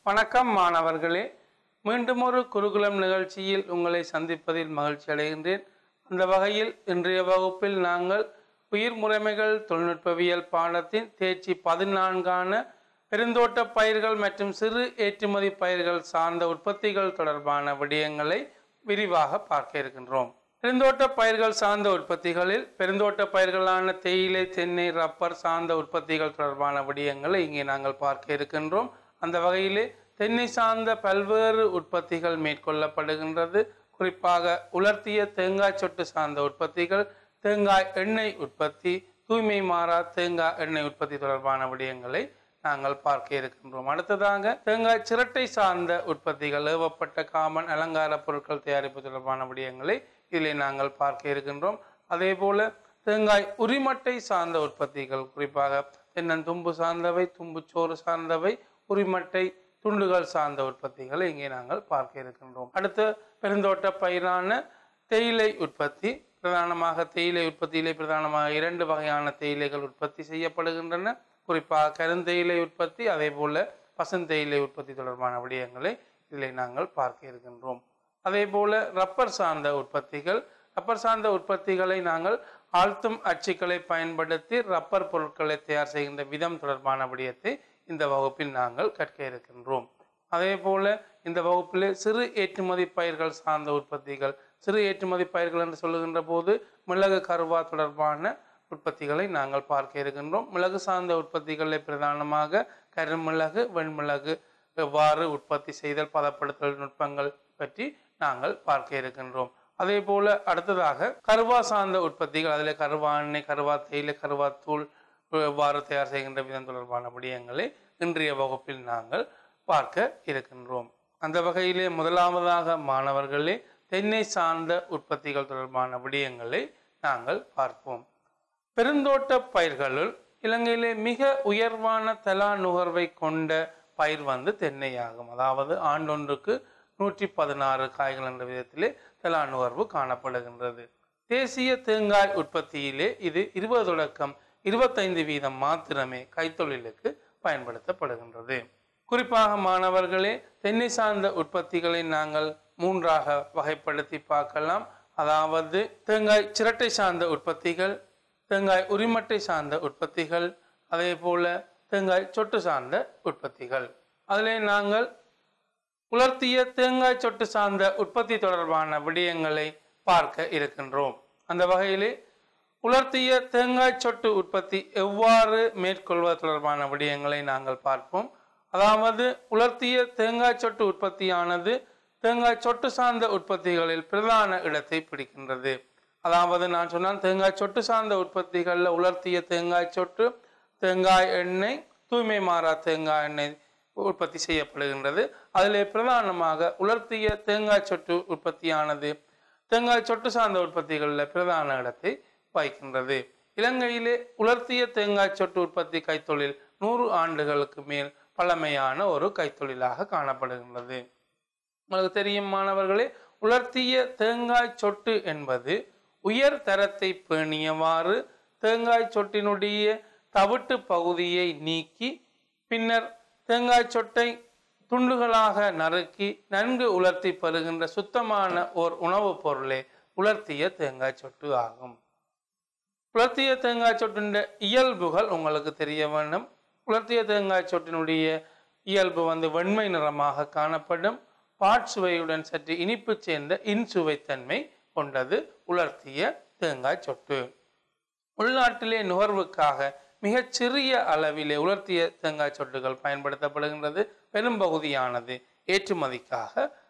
வணக்கம் மாணவர்களே மீண்டும் ஒரு குருகுலம் நிகழ்ச்சியில் உங்களை சந்திப்பதில் மகிழ்ச்சி அடைகின்றேன் அந்த வகையில் இன்றைய வகுப்பில் நாங்கள் உயிர் முறைமைகள் தொழில்நுட்பவியல் பாடத்தின் தேர்ச்சி பதினான்கான பெருந்தோட்ட பயிர்கள் மற்றும் சிறு ஏற்றுமதி பயிர்கள் சார்ந்த உற்பத்திகள் தொடர்பான விடயங்களை விரிவாக பார்க்க இருக்கின்றோம் பெருந்தோட்ட பயிர்கள் சார்ந்த உற்பத்திகளில் பெருந்தோட்ட பயிர்களான தேயிலை தென்னை ரப்பர் சார்ந்த உற்பத்திகள் தொடர்பான விடயங்களை இங்கே நாங்கள் பார்க்க இருக்கின்றோம் அந்த வகையிலே தென்னை சார்ந்த பல்வேறு உற்பத்திகள் மேற்கொள்ளப்படுகின்றது குறிப்பாக உலர்த்திய தேங்காய் சொட்டு சார்ந்த உற்பத்திகள் தேங்காய் எண்ணெய் உற்பத்தி தூய்மை மாறா தேங்காய் எண்ணெய் உற்பத்தி தொடர்பான விடயங்களை நாங்கள் பார்க்க இருக்கின்றோம் அடுத்ததாக தேங்காய் சிரட்டை சார்ந்த உற்பத்திகள் ஏவப்பட்ட காமன் அலங்கார பொருட்கள் தயாரிப்பு தொடர்பான விடயங்களை இதிலே நாங்கள் பார்க்க இருக்கின்றோம் அதே போல தேங்காய் உரிமட்டை சார்ந்த உற்பத்திகள் குறிப்பாக தென்னந்தும்பு சார்ந்தவை தும்புச்சோறு சார்ந்தவை உரிமட்டை துண்டுகள் சார்ந்த உற்பத்திகளை இங்கே நாங்கள் பார்க்க இருக்கின்றோம் அடுத்து பெருந்தோட்ட பயிரான தேயிலை உற்பத்தி பிரதானமாக தேயிலை உற்பத்தியிலே பிரதானமாக இரண்டு வகையான தேயிலைகள் உற்பத்தி செய்யப்படுகின்றன குறிப்பாக கருந்தேயிலை உற்பத்தி அதே போல பசுந்தேயிலை உற்பத்தி தொடர்பான விடயங்களை இதில் நாங்கள் பார்க்க இருக்கின்றோம் அதே போல ரப்பர் சார்ந்த உற்பத்திகள் ரப்பர் சார்ந்த உற்பத்திகளை நாங்கள் ஆழ்த்தும் அச்சுக்களை பயன்படுத்தி ரப்பர் பொருட்களை தயார் செய்கின்ற விதம் தொடர்பான விடயத்தை இந்த வகுப்பில் நாங்கள் கற்க இருக்கின்றோம் அதே போல இந்த வகுப்பில் சிறு ஏற்றுமதி பயிர்கள் சார்ந்த உற்பத்திகள் சிறு ஏற்றுமதி பயிர்கள் என்று சொல்லுகின்ற போது மிளகு கருவா தொடர்பான உற்பத்திகளை நாங்கள் பார்க்க இருக்கின்றோம் மிளகு சார்ந்த உற்பத்திகளில் பிரதானமாக கருமிளகு வெண்மிளகு எவ்வாறு உற்பத்தி செய்தல் பதப்படுத்தல் நுட்பங்கள் பற்றி நாங்கள் பார்க்க இருக்கின்றோம் அதே போல அடுத்ததாக கருவா சார்ந்த உற்பத்திகள் அதில் கருவா எண்ணெய் கருவா தேயிலை கருவா தூள் எவ்வாறு தயார் செய்கின்ற விதம் தொடர்பான விடயங்களை இன்றைய வகுப்பில் நாங்கள் பார்க்க இருக்கின்றோம் அந்த வகையிலே முதலாவதாக மாணவர்களே தென்னை சார்ந்த உற்பத்திகள் தொடர்பான விடயங்களை நாங்கள் பார்ப்போம் பெருந்தோட்ட பயிர்களுள் இலங்கையிலே மிக உயர்வான தலா நுகர்வை கொண்ட பயிர் வந்து தென்னை ஆகும் அதாவது ஆண்டொன்றுக்கு நூற்றி பதினாறு காய்கள் என்ற விதத்திலே தலா நுகர்வு காணப்படுகின்றது தேசிய தேங்காய் உற்பத்தியிலே இது இருபது தொடக்கம் இருபத்தைந்து வீதம் மாத்திரமே கைத்தொழிலுக்கு பயன்படுத்தப்படுகின்றது குறிப்பாக மாணவர்களே தென்னை சார்ந்த உற்பத்திகளை நாங்கள் மூன்றாக வகைப்படுத்தி பார்க்கலாம் அதாவது தேங்காய் சிரட்டை சார்ந்த உற்பத்திகள் தேங்காய் உரிமட்டை சார்ந்த உற்பத்திகள் அதே போல தேங்காய் சொட்டு சார்ந்த உற்பத்திகள் அதிலே நாங்கள் உலர்த்திய தேங்காய் சொட்டு சார்ந்த உற்பத்தி தொடர்பான விடயங்களை பார்க்க இருக்கின்றோம் அந்த வகையிலே உலர்த்திய தேங்காய் சொட்டு உற்பத்தி எவ்வாறு மேற்கொள்வது தொடர்பான விடயங்களை நாங்கள் பார்ப்போம் அதாவது உலர்த்திய தேங்காய் சொட்டு உற்பத்தியானது தேங்காய் சொட்டு சார்ந்த உற்பத்திகளில் பிரதான இடத்தை பிடிக்கின்றது அதாவது நான் சொன்னால் தேங்காய் சொட்டு சார்ந்த உற்பத்திகளில் உலர்த்திய தேங்காய் சொட்டு தேங்காய் எண்ணெய் தூய்மை மாறா தேங்காய் எண்ணெய் உற்பத்தி செய்யப்படுகின்றது அதிலே பிரதானமாக உலர்த்திய தேங்காய் சொட்டு உற்பத்தியானது தேங்காய் சொட்டு சார்ந்த உற்பத்திகளில் பிரதான இடத்தை வகிக்கின்றது இலங்கையிலே உலர்த்திய தேங்காய் சொட்டு உற்பத்தி கைத்தொழில் நூறு ஆண்டுகளுக்கு மேல் பழமையான ஒரு கைத்தொழிலாக காணப்படுகின்றது உங்களுக்கு தெரியும் மாணவர்களே உலர்த்திய தேங்காய் சொட்டு என்பது உயர் தரத்தை பேணியவாறு தேங்காய் சொட்டினுடைய தவிட்டு பகுதியை நீக்கி பின்னர் தேங்காய் சொட்டை துண்டுகளாக நறுக்கி நன்கு உலர்த்தி பெறுகின்ற சுத்தமான ஓர் உணவுப் பொருளே உலர்த்திய தேங்காய் சொட்டு ஆகும் உலர்த்திய தேங்காய் சொட்டின் இயல்புகள் உங்களுக்கு தெரிய வேண்டும் உலர்த்திய தேங்காய் சொட்டினுடைய இயல்பு வந்து வெண்மை நிறமாக காணப்படும் பாட்சுவையுடன் சற்று இனிப்பு சேர்ந்த இன்சுவைத்தன்மை கொண்டது உலர்த்திய தேங்காய் சொட்டு உள்நாட்டிலே நுகர்வுக்காக மிகச் சிறிய அளவிலே உலர்த்திய தேங்காய் சொட்டுகள் பயன்படுத்தப்படுகின்றது பெரும்பகுதியானது ஏற்றுமதிக்காக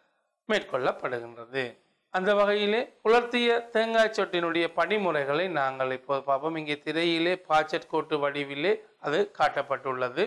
மேற்கொள்ளப்படுகின்றது அந்த வகையிலே உலர்த்திய தேங்காய் சொட்டினுடைய படிமுறைகளை நாங்கள் இப்போது பார்ப்போம் இங்கே திரையிலே பாச்சட் கோட்டு வடிவிலே அது காட்டப்பட்டுள்ளது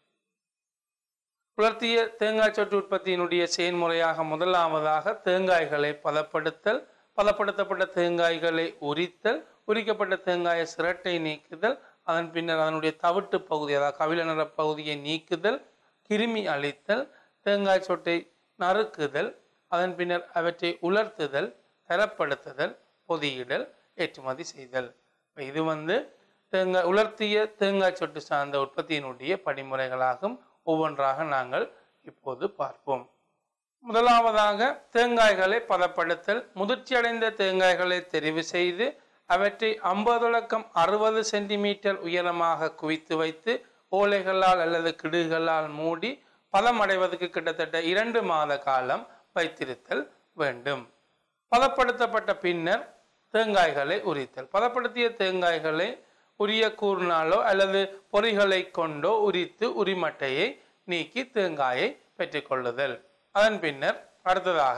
உலர்த்திய தேங்காய் சொட்டு உற்பத்தியினுடைய செயல்முறையாக முதலாவதாக தேங்காய்களை பதப்படுத்தல் பதப்படுத்தப்பட்ட தேங்காய்களை உரித்தல் உரிக்கப்பட்ட தேங்காயை சிரட்டை நீக்குதல் அதன் பின்னர் அதனுடைய தவிட்டு பகுதி அதாவது கவிழ நிற பகுதியை நீக்குதல் கிருமி அழித்தல் தேங்காய் சொட்டை நறுக்குதல் அதன் பின்னர் அவற்றை உலர்த்துதல் தரப்படுத்துதல் பொதியிடல் ஏற்றுமதி செய்தல் இது வந்து தேங்காய் உலர்த்திய தேங்காய் சொட்டு சார்ந்த உற்பத்தியினுடைய படிமுறைகளாகும் ஒவ்வொன்றாக நாங்கள் இப்போது பார்ப்போம் முதலாவதாக தேங்காய்களை பதப்படுத்தல் முதிர்ச்சியடைந்த தேங்காய்களை தெரிவு செய்து அவற்றை ஐம்பது தொடக்கம் அறுபது சென்டிமீட்டர் உயரமாக குவித்து வைத்து ஓலைகளால் அல்லது கிடுகுகளால் மூடி பதமடைவதற்கு கிட்டத்தட்ட இரண்டு மாத காலம் வைத்திருத்தல் வேண்டும் பதப்படுத்தப்பட்ட பின்னர் தேங்காய்களை உரித்தல் பதப்படுத்திய தேங்காய்களை உரிய கூர்னாலோ அல்லது பொறிகளை கொண்டோ உரித்து உரிமட்டையை நீக்கி தேங்காயை பெற்றுக்கொள்ளுதல் அதன் பின்னர் அடுத்ததாக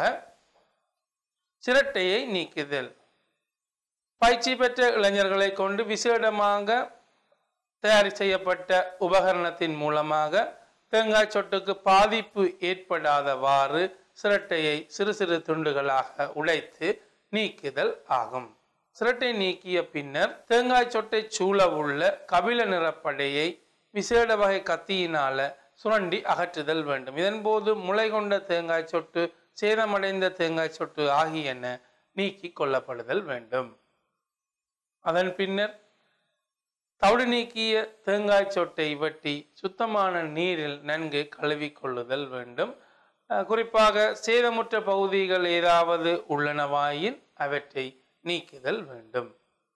சிரட்டையை நீக்குதல் பயிற்சி பெற்ற இளைஞர்களை கொண்டு விசேடமாக தயார் செய்யப்பட்ட உபகரணத்தின் மூலமாக தேங்காய் சொட்டுக்கு பாதிப்பு ஏற்படாதவாறு சிரட்டையை சிறு சிறு துண்டுகளாக உடைத்து நீக்குதல் ஆகும் சிரட்டை நீக்கிய பின்னர் தேங்காய் சொட்டை சூழ உள்ள கபில நிறப்படையை விசேட வகை கத்தியினால சுரண்டி அகற்றுதல் வேண்டும் இதன்போது முளை கொண்ட தேங்காய் சொட்டு சேதமடைந்த தேங்காய் சொட்டு ஆகியன நீக்கி கொள்ளப்படுதல் வேண்டும் அதன் பின்னர் தவிடு நீக்கிய தேங்காய் சொட்டை வெட்டி சுத்தமான நீரில் நன்கு கழுவி கொள்ளுதல் வேண்டும் அஹ் குறிப்பாக சேதமுற்ற பகுதிகள் ஏதாவது உள்ளனவாயின் அவற்றை நீக்குதல் வேண்டும்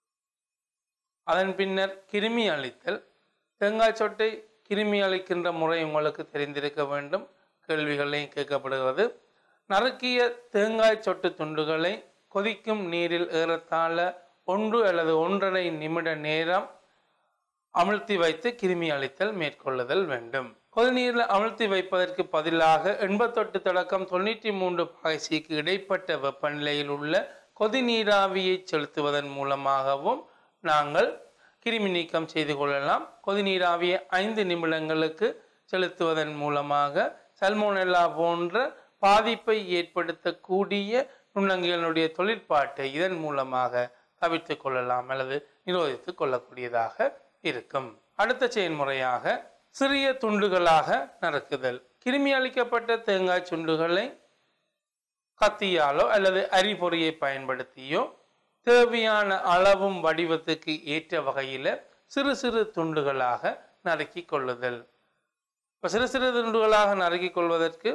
அதன் பின்னர் கிருமி அழித்தல் தேங்காய் சொட்டை கிருமி அளிக்கின்ற முறை உங்களுக்கு தெரிந்திருக்க வேண்டும் கேள்விகளையும் கேட்கப்படுகிறது நறுக்கிய தேங்காய் சொட்டு துண்டுகளை கொதிக்கும் நீரில் ஏறத்தாழ ஒன்று அல்லது ஒன்றரை நிமிட நேரம் அமிழ்த்தி வைத்து கிருமி அழித்தல் மேற்கொள்ளுதல் வேண்டும் கொதிநீரில் அமிழ்த்தி வைப்பதற்கு பதிலாக எண்பத்தெட்டு தொடக்கம் தொண்ணூற்றி மூன்று பாய்ச்சிக்கு இடைப்பட்ட வெப்பநிலையில் உள்ள கொதிநீராவியை செலுத்துவதன் மூலமாகவும் நாங்கள் கிருமி நீக்கம் செய்து கொள்ளலாம் கொதிநீராவியை ஐந்து நிமிடங்களுக்கு செலுத்துவதன் மூலமாக சல்மோனெல்லா போன்ற பாதிப்பை ஏற்படுத்தக்கூடிய நுண்ணங்கிகளுடைய தொழிற்பாட்டை இதன் மூலமாக தவிர்த்து கொள்ளலாம் அல்லது நிரோதித்து கொள்ளக்கூடியதாக இருக்கும் அடுத்த செயல்முறையாக சிறிய துண்டுகளாக நறுக்குதல் கிருமி அளிக்கப்பட்ட தேங்காய் சுண்டுகளை கத்தியாலோ அல்லது அரிபொறியை பயன்படுத்தியோ தேவையான அளவும் வடிவத்துக்கு ஏற்ற வகையில் சிறு சிறு துண்டுகளாக நறுக்கி கொள்ளுதல் இப்போ சிறு சிறு துண்டுகளாக நறுக்கி கொள்வதற்கு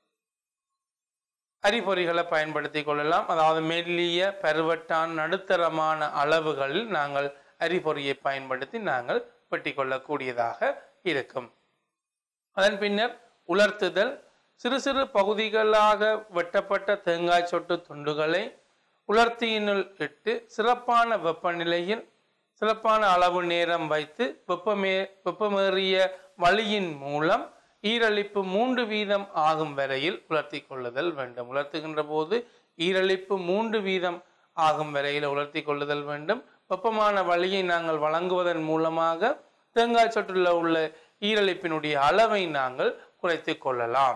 அரிபொறிகளை பயன்படுத்தி கொள்ளலாம் அதாவது மெல்லிய பருவட்டான் நடுத்தரமான அளவுகளில் நாங்கள் அரிபொறியை பயன்படுத்தி நாங்கள் வெட்டி கொள்ளக்கூடியதாக இருக்கும் அதன் பின்னர் உலர்த்துதல் சிறு சிறு பகுதிகளாக வெட்டப்பட்ட தேங்காய் சொட்டு துண்டுகளை உலர்த்தியினுள் இட்டு சிறப்பான வெப்பநிலையில் சிறப்பான அளவு நேரம் வைத்து வெப்பமே வெப்பமேறிய வழியின் மூலம் ஈரழிப்பு மூன்று வீதம் ஆகும் வரையில் உலர்த்தி கொள்ளுதல் வேண்டும் உலர்த்துகின்ற போது ஈரழிப்பு மூன்று வீதம் ஆகும் வரையில் உலர்த்தி கொள்ளுதல் வேண்டும் வெப்பமான வழியை நாங்கள் வழங்குவதன் மூலமாக தேங்காய் சொட்டுள்ள உள்ள ஈரழிப்பினுடைய அளவை நாங்கள் குறைத்து கொள்ளலாம்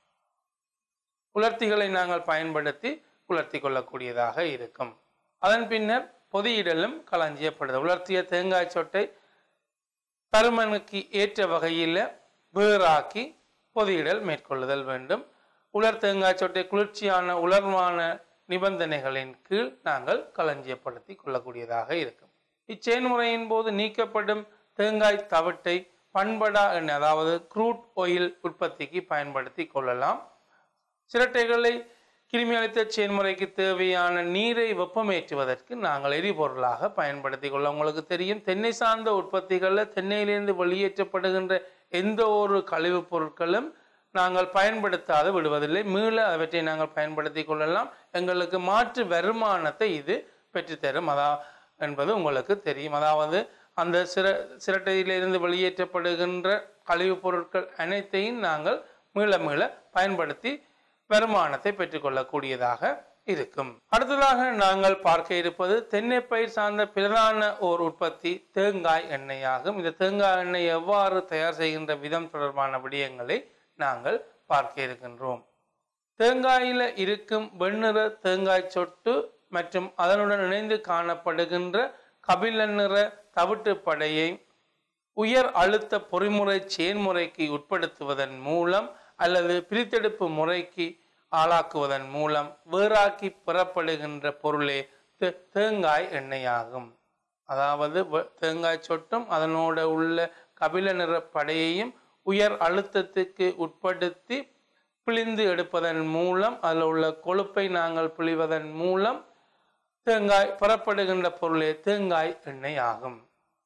உலர்த்திகளை நாங்கள் பயன்படுத்தி உலர்த்தி கொள்ளக்கூடியதாக இருக்கும் அதன் பின்னர் பொதியிடலும் களஞ்சியப்படுது உலர்த்திய தேங்காய் சொட்டை பருமனுக்கு ஏற்ற வகையில் வேறாக்கி பொதியிடல் மேற்கொள்ளுதல் வேண்டும் உலர் தேங்காய் சொட்டை குளிர்ச்சியான உலர்வான நிபந்தனைகளின் கீழ் நாங்கள் களஞ்சியப்படுத்தி கொள்ளக்கூடியதாக இருக்கும் இச்செயல்முறையின் போது நீக்கப்படும் தேங்காய் தவிட்டை பண்படா எண்ணெய் அதாவது க்ரூட் ஆயில் உற்பத்திக்கு பயன்படுத்தி கொள்ளலாம் சிரட்டைகளை கிருமி அளித்த செயல்முறைக்கு தேவையான நீரை வெப்பமேற்றுவதற்கு நாங்கள் எரிபொருளாக பயன்படுத்தி கொள்ள உங்களுக்கு தெரியும் தென்னை சார்ந்த உற்பத்திகளில் தென்னையிலிருந்து வெளியேற்றப்படுகின்ற எந்த ஒரு கழிவுப் பொருட்களும் நாங்கள் பயன்படுத்தாது விடுவதில்லை மீள அவற்றை நாங்கள் பயன்படுத்தி கொள்ளலாம் எங்களுக்கு மாற்று வருமானத்தை இது பெற்றுத்தரும் அதா என்பது உங்களுக்கு தெரியும் அதாவது அந்த சிர சிரட்டையிலிருந்து வெளியேற்றப்படுகின்ற கழிவுப் பொருட்கள் அனைத்தையும் நாங்கள் மீள மீள பயன்படுத்தி வருமானத்தை பெற்றுக்கொள்ளக்கூடியதாக இருக்கும் அடுத்ததாக நாங்கள் பார்க்க இருப்பது தென்னை பயிர் சார்ந்த பிரதான ஓர் உற்பத்தி தேங்காய் எண்ணெயாகும் இந்த தேங்காய் எண்ணெய் எவ்வாறு தயார் செய்கின்ற விதம் தொடர்பான விடயங்களை நாங்கள் பார்க்க இருக்கின்றோம் தேங்காயில இருக்கும் வெண்ணிற தேங்காய் சொட்டு மற்றும் அதனுடன் இணைந்து காணப்படுகின்ற கபில நிற தவிட்டு படையை உயர் அழுத்த பொறிமுறை செயல்முறைக்கு உட்படுத்துவதன் மூலம் அல்லது பிரித்தெடுப்பு முறைக்கு ஆளாக்குவதன் மூலம் வேறாக்கி பெறப்படுகின்ற பொருளே தே- தேங்காய் எண்ணெயாகும் அதாவது வ- தேங்காய் சொட்டும் அதனோட உள்ள கபில நிற படையையும் உயர் அழுத்தத்துக்கு உட்படுத்தி பிழிந்து எடுப்பதன் மூலம் அதில் உள்ள கொழுப்பை நாங்கள் பிழிவதன் மூலம் தேங்காய் பெறப்படுகின்ற பொருளே தேங்காய் எண்ணெய் ஆகும்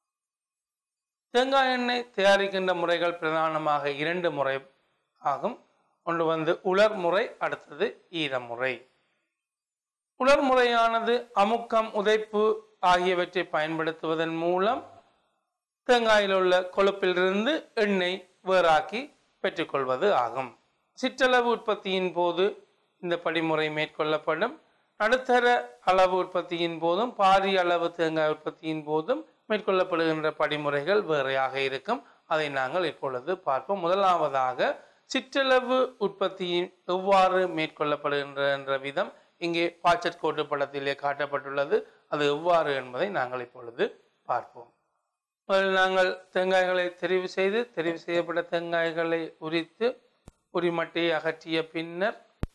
தேங்காய் எண்ணெய் தயாரிக்கின்ற முறைகள் பிரதானமாக இரண்டு முறை ஆகும் ஒன்று வந்து உலர் முறை அடுத்தது ஈரமுறை உலர் முறையானது அமுக்கம் உதைப்பு ஆகியவற்றை பயன்படுத்துவதன் மூலம் தேங்காயில் உள்ள கொழுப்பிலிருந்து எண்ணெய் வேறாக்கி பெற்றுக்கொள்வது ஆகும் சிற்றளவு உற்பத்தியின் போது இந்த படிமுறை மேற்கொள்ளப்படும் நடுத்தர அளவு உற்பத்தியின் போதும் பாரிய அளவு தேங்காய் உற்பத்தியின் போதும் மேற்கொள்ளப்படுகின்ற படிமுறைகள் வேறையாக இருக்கும் அதை நாங்கள் இப்பொழுது பார்ப்போம் முதலாவதாக சிற்றளவு உற்பத்தியின் எவ்வாறு மேற்கொள்ளப்படுகின்ற என்ற விதம் இங்கே பாச்சட் கோட்டு படத்திலே காட்டப்பட்டுள்ளது அது எவ்வாறு என்பதை நாங்கள் இப்பொழுது பார்ப்போம் முதலில் நாங்கள் தேங்காய்களை தெரிவு செய்து தெரிவு செய்யப்பட்ட தேங்காய்களை உரித்து உரிமட்டையை அகற்றிய பின்னர்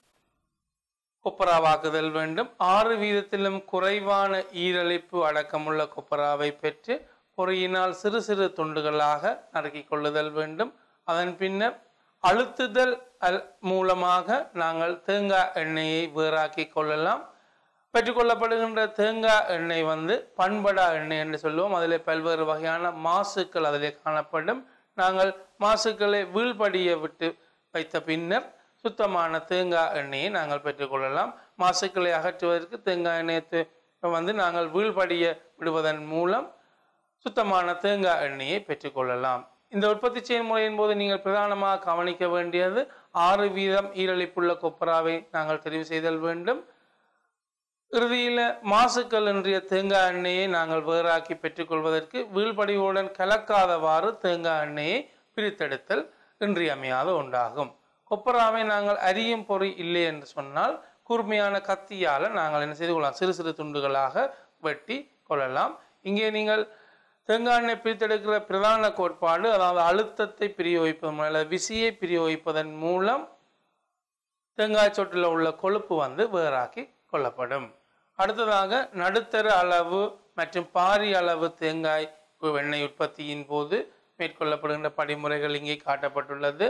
கொப்பராவாக்குதல் வேண்டும் ஆறு வீதத்திலும் குறைவான ஈரழிப்பு அடக்கமுள்ள கொப்பராவை பெற்று பொறியினால் சிறு சிறு துண்டுகளாக நறுக்கிக் கொள்ளுதல் வேண்டும் அதன் பின்னர் அழுத்துதல் அல் மூலமாக நாங்கள் தேங்காய் எண்ணெயை வேறாக்கி கொள்ளலாம் பெற்றுக்கொள்ளப்படுகின்ற தேங்காய் எண்ணெய் வந்து பண்படா எண்ணெய் என்று சொல்லுவோம் அதில் பல்வேறு வகையான மாசுக்கள் அதிலே காணப்படும் நாங்கள் மாசுக்களை வீழ்படிய விட்டு வைத்த பின்னர் சுத்தமான தேங்காய் எண்ணெயை நாங்கள் பெற்றுக்கொள்ளலாம் மாசுக்களை அகற்றுவதற்கு தேங்காய் எண்ணெயை வந்து நாங்கள் வீழ்படிய விடுவதன் மூலம் சுத்தமான தேங்காய் எண்ணெயை பெற்றுக்கொள்ளலாம் இந்த உற்பத்தி செயல்முறையின் போது நீங்கள் பிரதானமாக கவனிக்க வேண்டியது ஆறு வீதம் ஈரழிப்புள்ள கொப்பராவை நாங்கள் தெரிவு செய்தல் வேண்டும் இறுதியில் மாசுக்கள் இன்றைய தேங்காய் எண்ணெயை நாங்கள் வேறாக்கி பெற்றுக்கொள்வதற்கு வீழ்படிவுடன் கலக்காதவாறு தேங்காய் எண்ணெயை பிரித்தெடுத்தல் இன்றியமையாத ஒன்றாகும் கொப்பராவை நாங்கள் அரியும் பொறி இல்லை என்று சொன்னால் கூர்மையான கத்தியால் நாங்கள் என்ன செய்து கொள்ளலாம் சிறு சிறு துண்டுகளாக வெட்டி கொள்ளலாம் இங்கே நீங்கள் தேங்காய் எண்ணெய் பிரித்தெடுக்கிற பிரதான கோட்பாடு அதாவது அழுத்தத்தை பிரியோகிப்பதன் மூலம் அல்லது விசியை பிரியோகிப்பதன் மூலம் தேங்காய் சொட்டில் உள்ள கொழுப்பு வந்து வேறாக்கி கொள்ளப்படும் அடுத்ததாக நடுத்தர அளவு மற்றும் பாரிய அளவு தேங்காய் எண்ணெய் உற்பத்தியின் போது மேற்கொள்ளப்படுகின்ற படிமுறைகள் இங்கே காட்டப்பட்டுள்ளது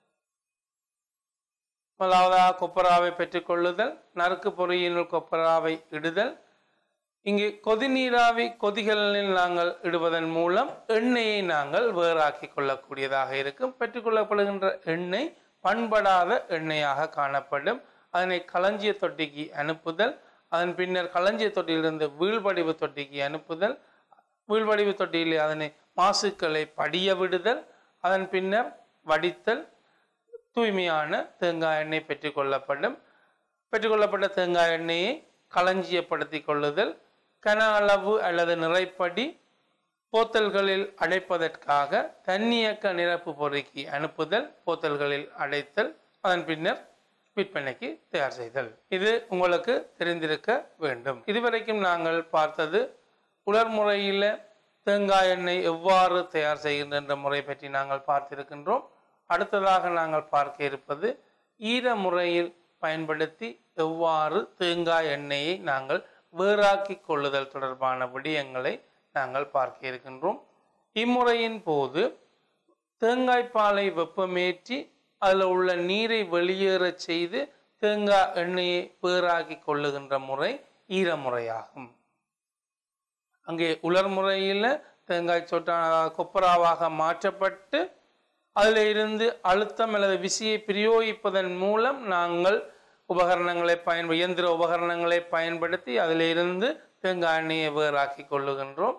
முதலாவதாக கொப்பராவை பெற்றுக்கொள்ளுதல் நறுக்கு பொறியினுள் கொப்பராவை இடுதல் இங்கே கொதிநீராவி கொதிகளில் நாங்கள் இடுவதன் மூலம் எண்ணெயை நாங்கள் வேறாக்கி கொள்ளக்கூடியதாக இருக்கும் பெற்றுக்கொள்ளப்படுகின்ற எண்ணெய் பண்படாத எண்ணெயாக காணப்படும் அதனை களஞ்சிய தொட்டிக்கு அனுப்புதல் அதன் பின்னர் களஞ்சிய தொட்டியிலிருந்து வீழ்வடிவு தொட்டிக்கு அனுப்புதல் வீழ்வடிவு தொட்டியிலே அதனை மாசுக்களை படிய விடுதல் அதன் பின்னர் வடித்தல் தூய்மையான தேங்காய் எண்ணெய் பெற்றுக்கொள்ளப்படும் பெற்றுக்கொள்ளப்பட்ட தேங்காய் எண்ணெயை களஞ்சியப்படுத்தி கொள்ளுதல் கன அளவு அல்லது நிறைப்படி போத்தல்களில் அடைப்பதற்காக தன்னியக்க நிரப்பு பொறிக்கு அனுப்புதல் போத்தல்களில் அடைத்தல் அதன் பின்னர் விற்பனைக்கு தயார் செய்தல் இது உங்களுக்கு தெரிந்திருக்க வேண்டும் இதுவரைக்கும் நாங்கள் பார்த்தது உலர் முறையில் தேங்காய் எண்ணெய் எவ்வாறு தயார் செய்கின்ற முறை பற்றி நாங்கள் பார்த்திருக்கின்றோம் அடுத்ததாக நாங்கள் பார்க்க இருப்பது ஈர முறையில் பயன்படுத்தி எவ்வாறு தேங்காய் எண்ணெயை நாங்கள் வேறாக்கி கொள்ளுதல் தொடர்பான விடயங்களை நாங்கள் பார்க்க இருக்கின்றோம் இம்முறையின் போது தேங்காய் பாலை வெப்பமேற்றி அதில் உள்ள நீரை வெளியேறச் செய்து தேங்காய் எண்ணெயை வேறாக்கி கொள்ளுகின்ற முறை ஈரமுறையாகும் அங்கே உலர் முறையில் தேங்காய் சொட்டான கொப்பராவாக மாற்றப்பட்டு அதில் இருந்து அழுத்தம் அல்லது விசியை பிரயோகிப்பதன் மூலம் நாங்கள் உபகரணங்களை பயன்ப இயந்திர உபகரணங்களை பயன்படுத்தி அதிலிருந்து தேங்காய் எண்ணெயை வேறாக்கி கொள்ளுகின்றோம்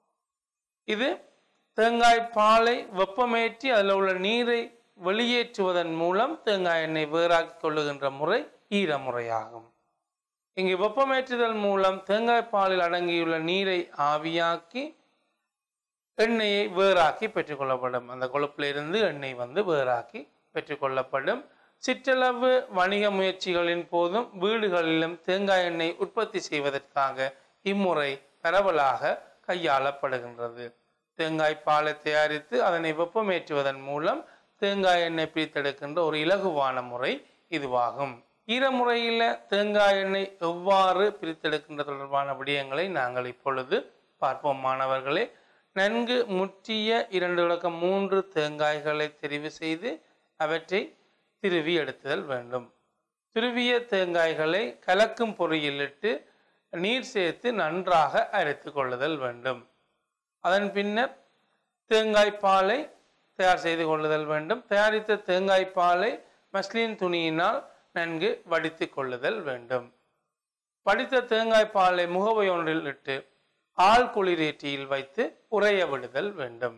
இது தேங்காய் பாலை வெப்பமேற்றி அதில் உள்ள நீரை வெளியேற்றுவதன் மூலம் தேங்காய் எண்ணெய் வேறாக்கி கொள்ளுகின்ற முறை ஈர முறையாகும் இங்கு வெப்பமேற்றுதல் மூலம் தேங்காய் பாலில் அடங்கியுள்ள நீரை ஆவியாக்கி எண்ணெயை வேறாக்கி பெற்றுக்கொள்ளப்படும் அந்த கொழுப்பிலிருந்து எண்ணெய் வந்து வேறாக்கி பெற்றுக்கொள்ளப்படும் சிற்றளவு வணிக முயற்சிகளின் போதும் வீடுகளிலும் தேங்காய் எண்ணெய் உற்பத்தி செய்வதற்காக இம்முறை பரவலாக கையாளப்படுகின்றது தேங்காய் பாலை தயாரித்து அதனை வெப்பமேற்றுவதன் மூலம் தேங்காய் எண்ணெய் பிரித்தெடுக்கின்ற ஒரு இலகுவான முறை இதுவாகும் ஈரமுறையில் தேங்காய் எண்ணெய் எவ்வாறு பிரித்தெடுக்கின்ற தொடர்பான விடயங்களை நாங்கள் இப்பொழுது பார்ப்போம் மாணவர்களே நன்கு முற்றிய இரண்டு விளக்கம் மூன்று தேங்காய்களை தெரிவு செய்து அவற்றை திருவி எடுத்துதல் வேண்டும் திருவிய தேங்காய்களை கலக்கும் பொறியிலிட்டு நீர் சேர்த்து நன்றாக அரைத்து கொள்ளுதல் வேண்டும் அதன் பின்னர் தேங்காய் பாலை தயார் செய்து கொள்ளுதல் வேண்டும் தயாரித்த தேங்காய் பாலை மஸ்லின் துணியினால் நன்கு வடித்து கொள்ளுதல் வேண்டும் வடித்த தேங்காய் பாலை முகவை ஒன்றில் இட்டு ஆள் குளிரேற்றியில் வைத்து உறைய விடுதல் வேண்டும்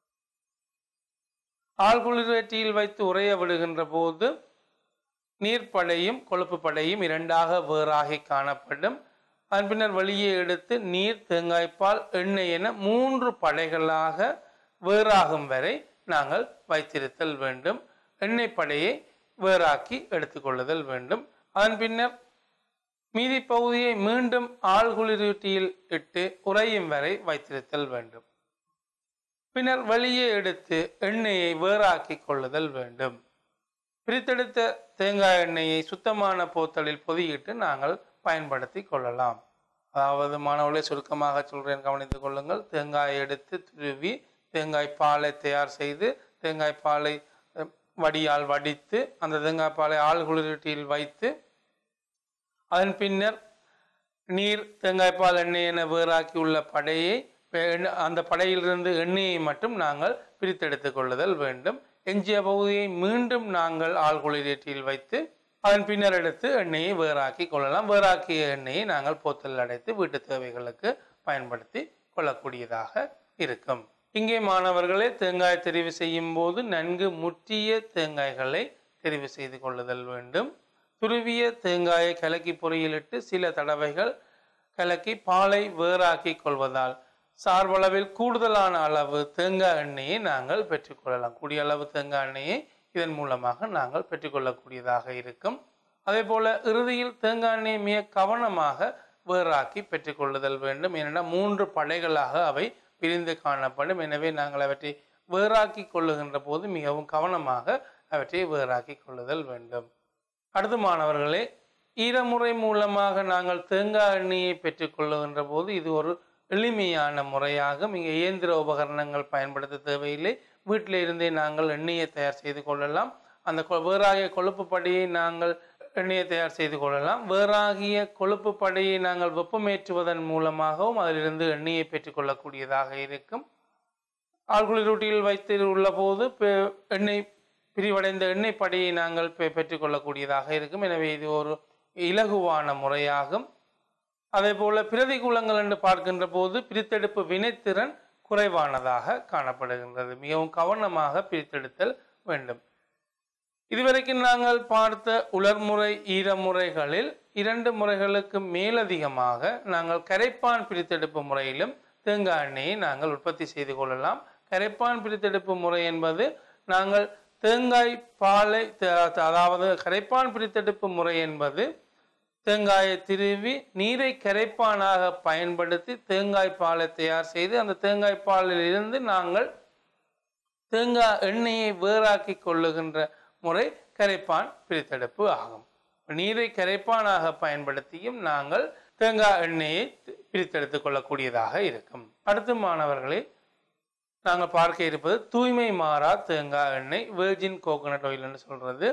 ஆள் குளிரேற்றியில் வைத்து உறைய விடுகின்ற போது நீர்ப்படையும் கொழுப்பு படையும் இரண்டாக வேறாகி காணப்படும் அதன் பின்னர் வெளியே எடுத்து நீர் தேங்காய்ப்பால் எண்ணெய் என மூன்று படைகளாக வேறாகும் வரை நாங்கள் வைத்திருத்தல் வேண்டும் எண்ணெய் படையை வேறாக்கி எடுத்துக்கொள்ளுதல் வேண்டும் அதன் பின்னர் மீதி பகுதியை மீண்டும் ஆழ்குளிரூட்டியில் இட்டு உறையும் வரை வைத்திருத்தல் வேண்டும் பின்னர் வெளியே எடுத்து எண்ணெயை வேறாக்கி கொள்ளுதல் வேண்டும் பிரித்தெடுத்த தேங்காய் எண்ணெயை சுத்தமான போத்தலில் பொதியிட்டு நாங்கள் பயன்படுத்தி கொள்ளலாம் அதாவது மாணவர்களை சுருக்கமாக சொல்றேன் கவனித்துக் கொள்ளுங்கள் தேங்காயை எடுத்து துருவி தேங்காய் பாலை தயார் செய்து தேங்காய் பாலை அஹ், வடியால் வடித்து அந்த தேங்காய் பாலை ஆள் குளிரூட்டியில் வைத்து அதன் பின்னர் நீர் தேங்காய்ப்பால் எண்ணெய் என வேறாக்கி உள்ள படையை பெ- எண்ண- அந்த படையிலிருந்து எண்ணெயை மட்டும் நாங்கள் பிரித்தெடுத்துக் கொள்ளுதல் வேண்டும் எஞ்சிய பகுதியை மீண்டும் நாங்கள் ஆழ்குளிரேற்றியில் வைத்து அதன் பின்னர் எடுத்து எண்ணெயை வேறாக்கி கொள்ளலாம் வேறாக்கிய எண்ணெயை நாங்கள் போத்தலில் அடைத்து வீட்டு தேவைகளுக்கு பயன்படுத்தி கொள்ளக்கூடியதாக இருக்கும் இங்கே மாணவர்களே தேங்காய் தெரிவு செய்யும் போது நன்கு முற்றிய தேங்காய்களை தெரிவு செய்து கொள்ளுதல் வேண்டும் துருவிய தேங்காயை கலக்கி பொறியிலிட்டு சில தடவைகள் கலக்கி பாலை வேறாக்கி கொள்வதால் சார்பளவில் கூடுதலான அளவு தேங்காய் எண்ணெயை நாங்கள் பெற்றுக்கொள்ளலாம் கூடிய அளவு தேங்காய் எண்ணெயை இதன் மூலமாக நாங்கள் பெற்றுக்கொள்ளக்கூடியதாக இருக்கும் அதே போல இறுதியில் தேங்காய் எண்ணெயை மிக கவனமாக வேறாக்கி பெற்றுக்கொள்ளுதல் வேண்டும் ஏனென்றால் மூன்று படைகளாக அவை பிரிந்து காணப்படும் எனவே நாங்கள் அவற்றை வேறாக்கி கொள்ளுகின்ற போது மிகவும் கவனமாக அவற்றை வேறாக்கி கொள்ளுதல் வேண்டும் அடுத்து மாணவர்களே ஈரமுறை மூலமாக நாங்கள் தேங்காய் எண்ணெயை பெற்றுக்கொள்ளுகின்ற போது இது ஒரு எளிமையான முறையாகும் இங்கே இயந்திர உபகரணங்கள் பயன்படுத்த தேவையில்லை வீட்டில் இருந்தே நாங்கள் எண்ணெயை தயார் செய்து கொள்ளலாம் அந்த கொ- வேறாகிய கொழுப்பு படியை நாங்கள் எண்ணெயை தயார் செய்து கொள்ளலாம் வேறாகிய கொழுப்பு படியை நாங்கள் வெப்பமேற்றுவதன் மூலமாகவும் அதிலிருந்து எண்ணெயை பெற்றுக்கொள்ளக்கூடியதாக இருக்கும் ஆழ்குளிரூட்டியில் வைத்து உள்ள போது பெ- எண்ணெய் பிரிவடைந்த எண்ணெய் படியை நாங்கள் பெ- பெற்றுக்கொள்ளக்கூடியதாக இருக்கும் எனவே இது ஒரு இலகுவான முறையாகும் அதே போல பிரதிகூலங்கள் என்று பார்க்கின்ற போது பிரித்தெடுப்பு வினைத்திறன் குறைவானதாக காணப்படுகின்றது மிகவும் கவனமாக பிரித்தெடுத்தல் வேண்டும் இதுவரைக்கும் நாங்கள் பார்த்த உலர்முறை ஈரமுறைகளில் இரண்டு முறைகளுக்கு மேலதிகமாக நாங்கள் கரைப்பான் பிரித்தெடுப்பு முறையிலும் தேங்காய் எண்ணெயை நாங்கள் உற்பத்தி செய்து கொள்ளலாம் கரைப்பான் பிரித்தெடுப்பு முறை என்பது நாங்கள் தேங்காய் பாலை த- அதாவது கரைப்பான் பிரித்தெடுப்பு முறை என்பது தேங்காயை திருவி நீரை கரைப்பானாக பயன்படுத்தி தேங்காய் பாலை தயார் செய்து அந்த தேங்காய் பாலில் இருந்து நாங்கள் தேங்காய் எண்ணெயை வேறாக்கி கொள்ளுகின்ற முறை கரைப்பான் பிரித்தெடுப்பு ஆகும் நீரை கரைப்பானாக பயன்படுத்தியும் நாங்கள் தேங்காய் எண்ணெயை பிரித்தெடுத்துக் கொள்ளக்கூடியதாக இருக்கும் அடுத்து மாணவர்களே நாங்கள் பார்க்க இருப்பது தூய்மை மாறா தேங்காய் எண்ணெய் வெர்ஜின் கோகோனட் ஆயில் என்று சொல்றது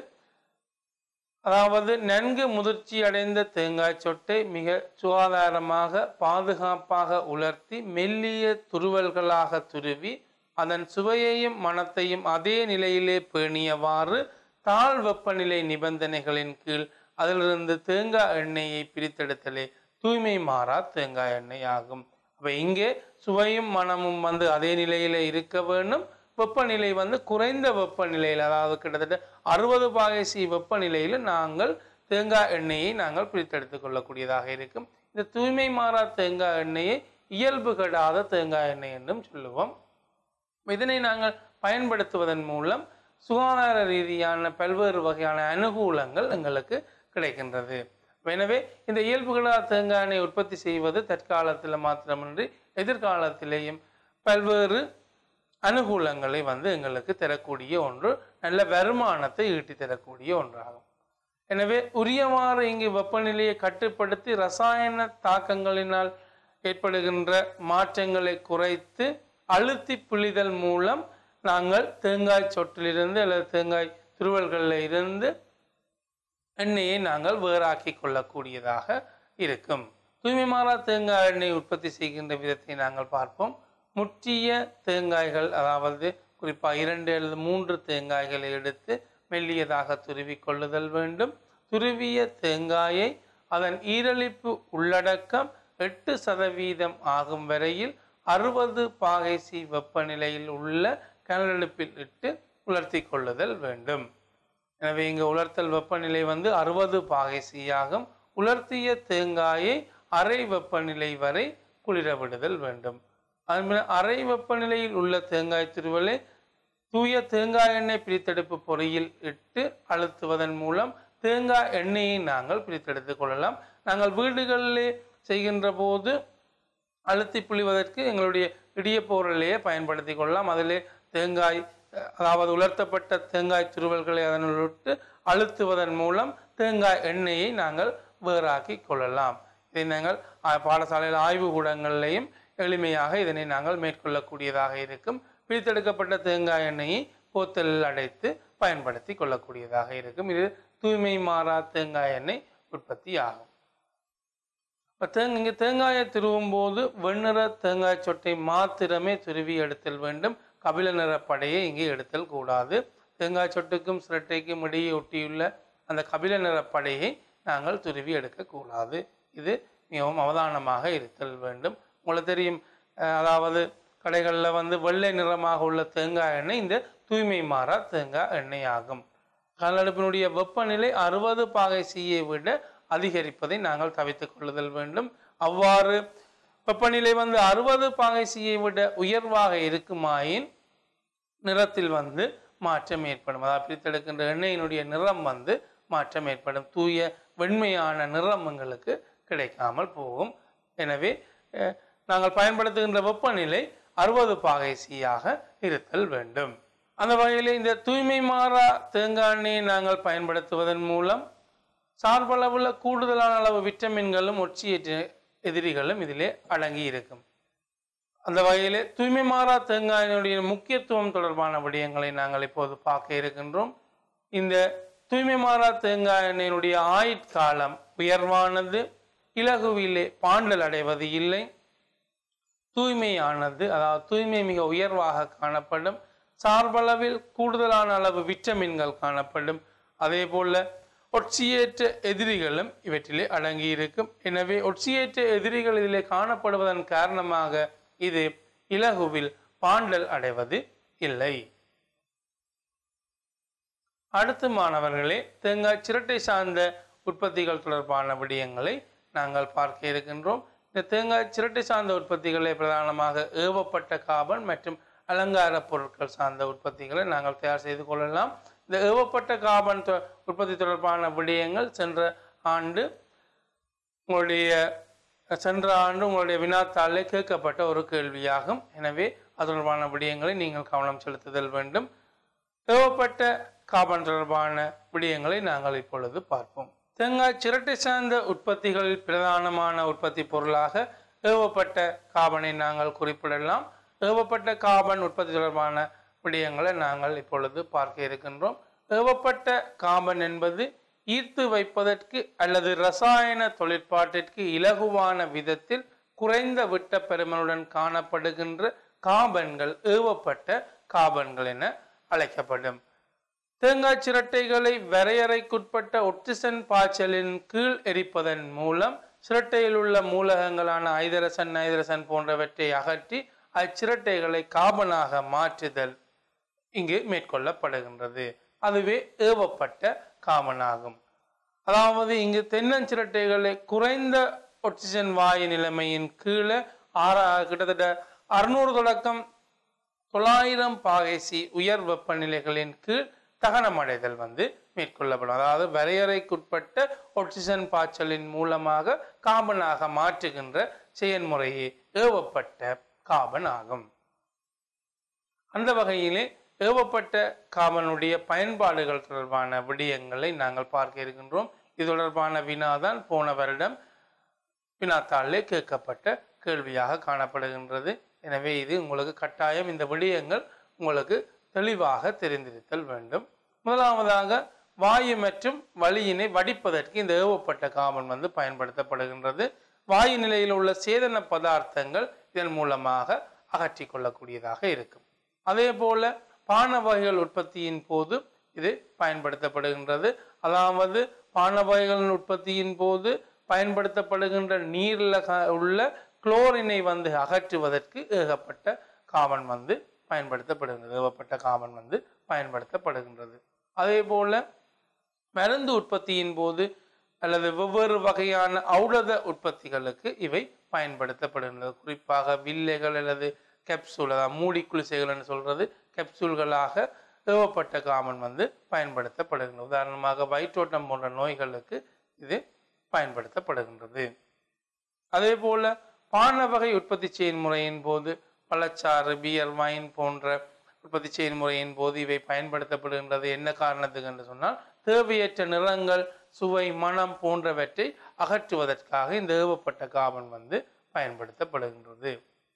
அதாவது நன்கு முதிர்ச்சி அடைந்த தேங்காய் சொட்டை மிக சுகாதாரமாக பாதுகாப்பாக உலர்த்தி மெல்லிய துருவல்களாக துருவி அதன் சுவையையும் மணத்தையும் அதே நிலையிலே பேணியவாறு தாழ் வெப்பநிலை நிபந்தனைகளின் கீழ் அதிலிருந்து தேங்காய் எண்ணெயை பிரித்தெடுத்தலே தூய்மை மாறா தேங்காய் எண்ணெய் ஆகும் அப்ப இங்கே சுவையும் மனமும் வந்து அதே நிலையில இருக்க வேண்டும் வெப்பநிலை வந்து குறைந்த வெப்பநிலையில் அதாவது கிட்டத்தட்ட அறுபது பாகசி வெப்பநிலையில் நாங்கள் தேங்காய் எண்ணெயை நாங்கள் பிரித்தெடுத்துக் கொள்ளக்கூடியதாக இருக்கும் இந்த தூய்மை மாறா தேங்காய் எண்ணெயை இயல்பு கெடாத தேங்காய் எண்ணெய் என்றும் சொல்லுவோம் இதனை நாங்கள் பயன்படுத்துவதன் மூலம் சுகாதார ரீதியான பல்வேறு வகையான அனுகூலங்கள் எங்களுக்கு கிடைக்கின்றது எனவே இந்த இயல்புகளா தேங்காய் எண்ணெய் உற்பத்தி செய்வது தற்காலத்தில் மாத்திரமின்றி எதிர்காலத்திலேயும் பல்வேறு அனுகூலங்களை வந்து எங்களுக்கு தரக்கூடிய ஒன்று நல்ல வருமானத்தை ஈட்டி தரக்கூடிய ஒன்றாகும் எனவே உரியவாறு இங்கு வெப்பநிலையை கட்டுப்படுத்தி ரசாயன தாக்கங்களினால் ஏற்படுகின்ற மாற்றங்களை குறைத்து அழுத்தி புளிதல் மூலம் நாங்கள் தேங்காய் சொட்டிலிருந்து அல்லது தேங்காய் துருவல்களில் இருந்து எண்ணெயை நாங்கள் வேறாக்கி கொள்ளக்கூடியதாக இருக்கும் தூய்மை மாறா தேங்காய் எண்ணெய் உற்பத்தி செய்கின்ற விதத்தை நாங்கள் பார்ப்போம் முற்றிய தேங்காய்கள் அதாவது குறிப்பாக இரண்டு அல்லது மூன்று தேங்காய்களை எடுத்து மெல்லியதாக துருவி கொள்ளுதல் வேண்டும் துருவிய தேங்காயை அதன் ஈரலிப்பு உள்ளடக்கம் எட்டு சதவீதம் ஆகும் வரையில் அறுபது பாகைசி வெப்பநிலையில் உள்ள கனலடுப்பில் இட்டு உலர்த்தி கொள்ளுதல் வேண்டும் எனவே இங்கு உலர்த்தல் வெப்பநிலை வந்து அறுபது பாகைசியாகும் உலர்த்திய தேங்காயை அரை வெப்பநிலை வரை குளிர விடுதல் வேண்டும் அதுமாதிரி அரை வெப்பநிலையில் உள்ள தேங்காய் திருவலை தூய தேங்காய் எண்ணெய் பிரித்தெடுப்பு பொறியில் இட்டு அழுத்துவதன் மூலம் தேங்காய் எண்ணெயை நாங்கள் பிரித்தெடுத்துக் கொள்ளலாம் நாங்கள் வீடுகளிலே செய்கின்ற போது அழுத்தி புளிவதற்கு எங்களுடைய இடியப்போரலையே பயன்படுத்தி கொள்ளலாம் அதிலே தேங்காய் அஹ், அதாவது உலர்த்தப்பட்ட தேங்காய் துருவல்களை அதனுள் விட்டு அழுத்துவதன் மூலம் தேங்காய் எண்ணெயை நாங்கள் வேறாக்கி கொள்ளலாம் இதை நாங்கள் ஆ- பாடசாலையில் ஆய்வு கூடங்களிலையும் எளிமையாக இதனை நாங்கள் மேற்கொள்ளக்கூடியதாக இருக்கும் பிரித்தெடுக்கப்பட்ட தேங்காய் எண்ணெயை போத்தலில் அடைத்து பயன்படுத்தி கொள்ளக்கூடியதாக இருக்கும் இது தூய்மை மாறா தேங்காய் எண்ணெய் உற்பத்தி ஆகும் இப்போ தேங்க இங்கே தேங்காயை திருவும் போது வெண்ணிற தேங்காய் சொட்டை மாத்திரமே துருவி எடுத்தல் வேண்டும் கபில நிற படையை இங்கே எடுத்தல் கூடாது தேங்காய் சொட்டுக்கும் சிரட்டைக்கும் இடையே ஒட்டியுள்ள அந்த கபில நிற படையை நாங்கள் துருவி எடுக்கக்கூடாது இது மிகவும் அவதானமாக இருத்தல் வேண்டும் உங்களுக்கு தெரியும் அஹ், அதாவது கடைகளில் வந்து வெள்ளை நிறமாக உள்ள தேங்காய் எண்ணெய் இந்த தூய்மை மாறா தேங்காய் எண்ணெய் ஆகும் கல்லடுப்பினுடைய வெப்பநிலை அறுபது பாகை சீயை விட அதிகரிப்பதை நாங்கள் தவிர்த்துக் கொள்ளுதல் வேண்டும் அவ்வாறு வெப்பநிலை வந்து அறுபது பாகை சீயை விட உயர்வாக இருக்குமாயின் நிறத்தில் வந்து மாற்றம் ஏற்படும் அதாவது பிரித்தெடுக்கின்ற எண்ணெயினுடைய நிறம் வந்து மாற்றம் ஏற்படும் தூய வெண்மையான நிறம் எங்களுக்கு கிடைக்காமல் போகும் எனவே அஹ், நாங்கள் பயன்படுத்துகின்ற வெப்பநிலை அறுபது பாகை சீயாக இருத்தல் வேண்டும் அந்த வகையில் இந்த தூய்மை மாறா தேங்காய் எண்ணெயை நாங்கள் பயன்படுத்துவதன் மூலம் சார்பளவுள்ள கூடுதலான அளவு விட்டமின்களும் ஒட்சியேற்ற எதிரிகளும் இதிலே அடங்கி இருக்கும் அந்த வகையிலே தூய்மை மாறா தேங்காயினுடைய முக்கியத்துவம் தொடர்பான விடயங்களை நாங்கள் இப்போது பார்க்க இருக்கின்றோம் இந்த தூய்மை மாறா தேங்காய் எண்ணெயினுடைய ஆயுட்காலம் உயர்வானது இலகுவிலே பாண்டல் அடைவது இல்லை தூய்மையானது அதாவது தூய்மை மிக உயர்வாக காணப்படும் சார்பளவில் கூடுதலான அளவு விட்டமின்கள் காணப்படும் அதே போல ஒட்சியேற்ற எதிரிகளும் இவற்றிலே அடங்கி இருக்கும் எனவே ஒட்சியேற்ற எதிரிகள் இதிலே காணப்படுவதன் காரணமாக இது இலகுவில் பாண்டல் அடைவது இல்லை அடுத்து மாணவர்களே தேங்காய் சிரட்டை சார்ந்த உற்பத்திகள் தொடர்பான விடயங்களை நாங்கள் பார்க்க இருக்கின்றோம் இந்த தேங்காய் சிரட்டை சார்ந்த உற்பத்திகளை பிரதானமாக ஏவப்பட்ட காபன் மற்றும் அலங்கார பொருட்கள் சார்ந்த உற்பத்திகளை நாங்கள் தயார் செய்து கொள்ளலாம் இந்த ஏவப்பட்ட காபன் தொ- உற்பத்தி தொடர்பான விடயங்கள் சென்ற ஆண்டு உங்களுடைய சென்ற ஆண்டு உங்களுடைய வினாத்தாளிலே கேட்கப்பட்ட ஒரு கேள்வியாகும் எனவே அது தொடர்பான விடயங்களை நீங்கள் கவனம் செலுத்துதல் வேண்டும் ஏவப்பட்ட காபன் தொடர்பான விடயங்களை நாங்கள் இப்பொழுது பார்ப்போம் தேங்காய் சிரட்டை சார்ந்த உற்பத்திகளில் பிரதானமான உற்பத்தி பொருளாக ஏவப்பட்ட காபனை நாங்கள் குறிப்பிடலாம் ஏவப்பட்ட காபன் உற்பத்தி தொடர்பான விடயங்களை நாங்கள் இப்பொழுது பார்க்க இருக்கின்றோம் ஏவப்பட்ட காபன் என்பது ஈர்த்து வைப்பதற்கு அல்லது ரசாயன தொழிற்பாட்டிற்கு இலகுவான விதத்தில் குறைந்த விட்ட பெருமனுடன் காணப்படுகின்ற காபன்கள் ஏவப்பட்ட காபன்கள் என அழைக்கப்படும் தேங்காய் சிரட்டைகளை வரையறைக்குட்பட்ட ஒட்சிசன் பாய்ச்சலின் கீழ் எரிப்பதன் மூலம் சிரட்டையில் உள்ள மூலகங்களான ஐதரசன் நைதரசன் போன்றவற்றை அகற்றி அச்சிரட்டைகளை காபனாக மாற்றுதல் இங்கு மேற்கொள்ளப்படுகின்றது அதுவே ஏவப்பட்ட காமனாகும் அதாவது இங்கு தென்னஞ்சிரட்டைகளை குறைந்த ஒட்சிஜன் வாயு நிலைமையின் கீழே ஆறா கிட்டத்தட்ட அறுநூறு தொடக்கம் தொள்ளாயிரம் பாகைசி உயர் வெப்பநிலைகளின் கீழ் தகனமடைதல் வந்து மேற்கொள்ளப்படும் அதாவது வரையறைக்குட்பட்ட ஒட்சிஜன் பாய்ச்சலின் மூலமாக காபனாக மாற்றுகின்ற செயல்முறையே ஏவப்பட்ட காபன் ஆகும் அந்த வகையிலே ஏவப்பட்ட காமனுடைய பயன்பாடுகள் தொடர்பான விடயங்களை நாங்கள் பார்க்க இருக்கின்றோம் இது தொடர்பான வினாதான் போன வருடம் வினாத்தாளிலே கேட்கப்பட்ட கேள்வியாக காணப்படுகின்றது எனவே இது உங்களுக்கு கட்டாயம் இந்த விடயங்கள் உங்களுக்கு தெளிவாக தெரிந்திருத்தல் வேண்டும் முதலாவதாக வாயு மற்றும் வலியினை வடிப்பதற்கு இந்த ஏவப்பட்ட காமன் வந்து பயன்படுத்தப்படுகின்றது வாயு நிலையில் உள்ள சேதன பதார்த்தங்கள் இதன் மூலமாக அகற்றிக் கொள்ளக்கூடியதாக இருக்கும் அதே போல பான வகைகள் உற்பத்தியின் போது இது பயன்படுத்தப்படுகின்றது அதாவது பான வகைகளின் உற்பத்தியின் போது பயன்படுத்தப்படுகின்ற நீரில் க- உள்ள குளோரினை வந்து அகற்றுவதற்கு ஏகப்பட்ட காமன் வந்து பயன்படுத்தப்படுகின்றது ஏகப்பட்ட காமன் வந்து பயன்படுத்தப்படுகின்றது அதே போல மருந்து உற்பத்தியின் போது அல்லது வெவ்வேறு வகையான ஔடத உற்பத்திகளுக்கு இவை பயன்படுத்தப்படுகின்றது குறிப்பாக வில்லைகள் அல்லது கேப்சூல் அதாவது மூடி குளிசைகள் என்று சொல்றது கேப்சூல்களாக ஏவப்பட்ட காமன் வந்து பயன்படுத்தப்படுகின்றது உதாரணமாக வயிற்றோட்டம் போன்ற நோய்களுக்கு இது பயன்படுத்தப்படுகின்றது அதே போல பான வகை உற்பத்தி செயல்முறையின் போது பழச்சாறு பியர் வைன் போன்ற உற்பத்தி செயல்முறையின் போது இவை பயன்படுத்தப்படுகின்றது என்ன காரணத்துக்கு என்று சொன்னால் தேவையற்ற நிறங்கள் சுவை மனம் போன்றவற்றை அகற்றுவதற்காக இந்த ஏவப்பட்ட காபன் வந்து பயன்படுத்தப்படுகின்றது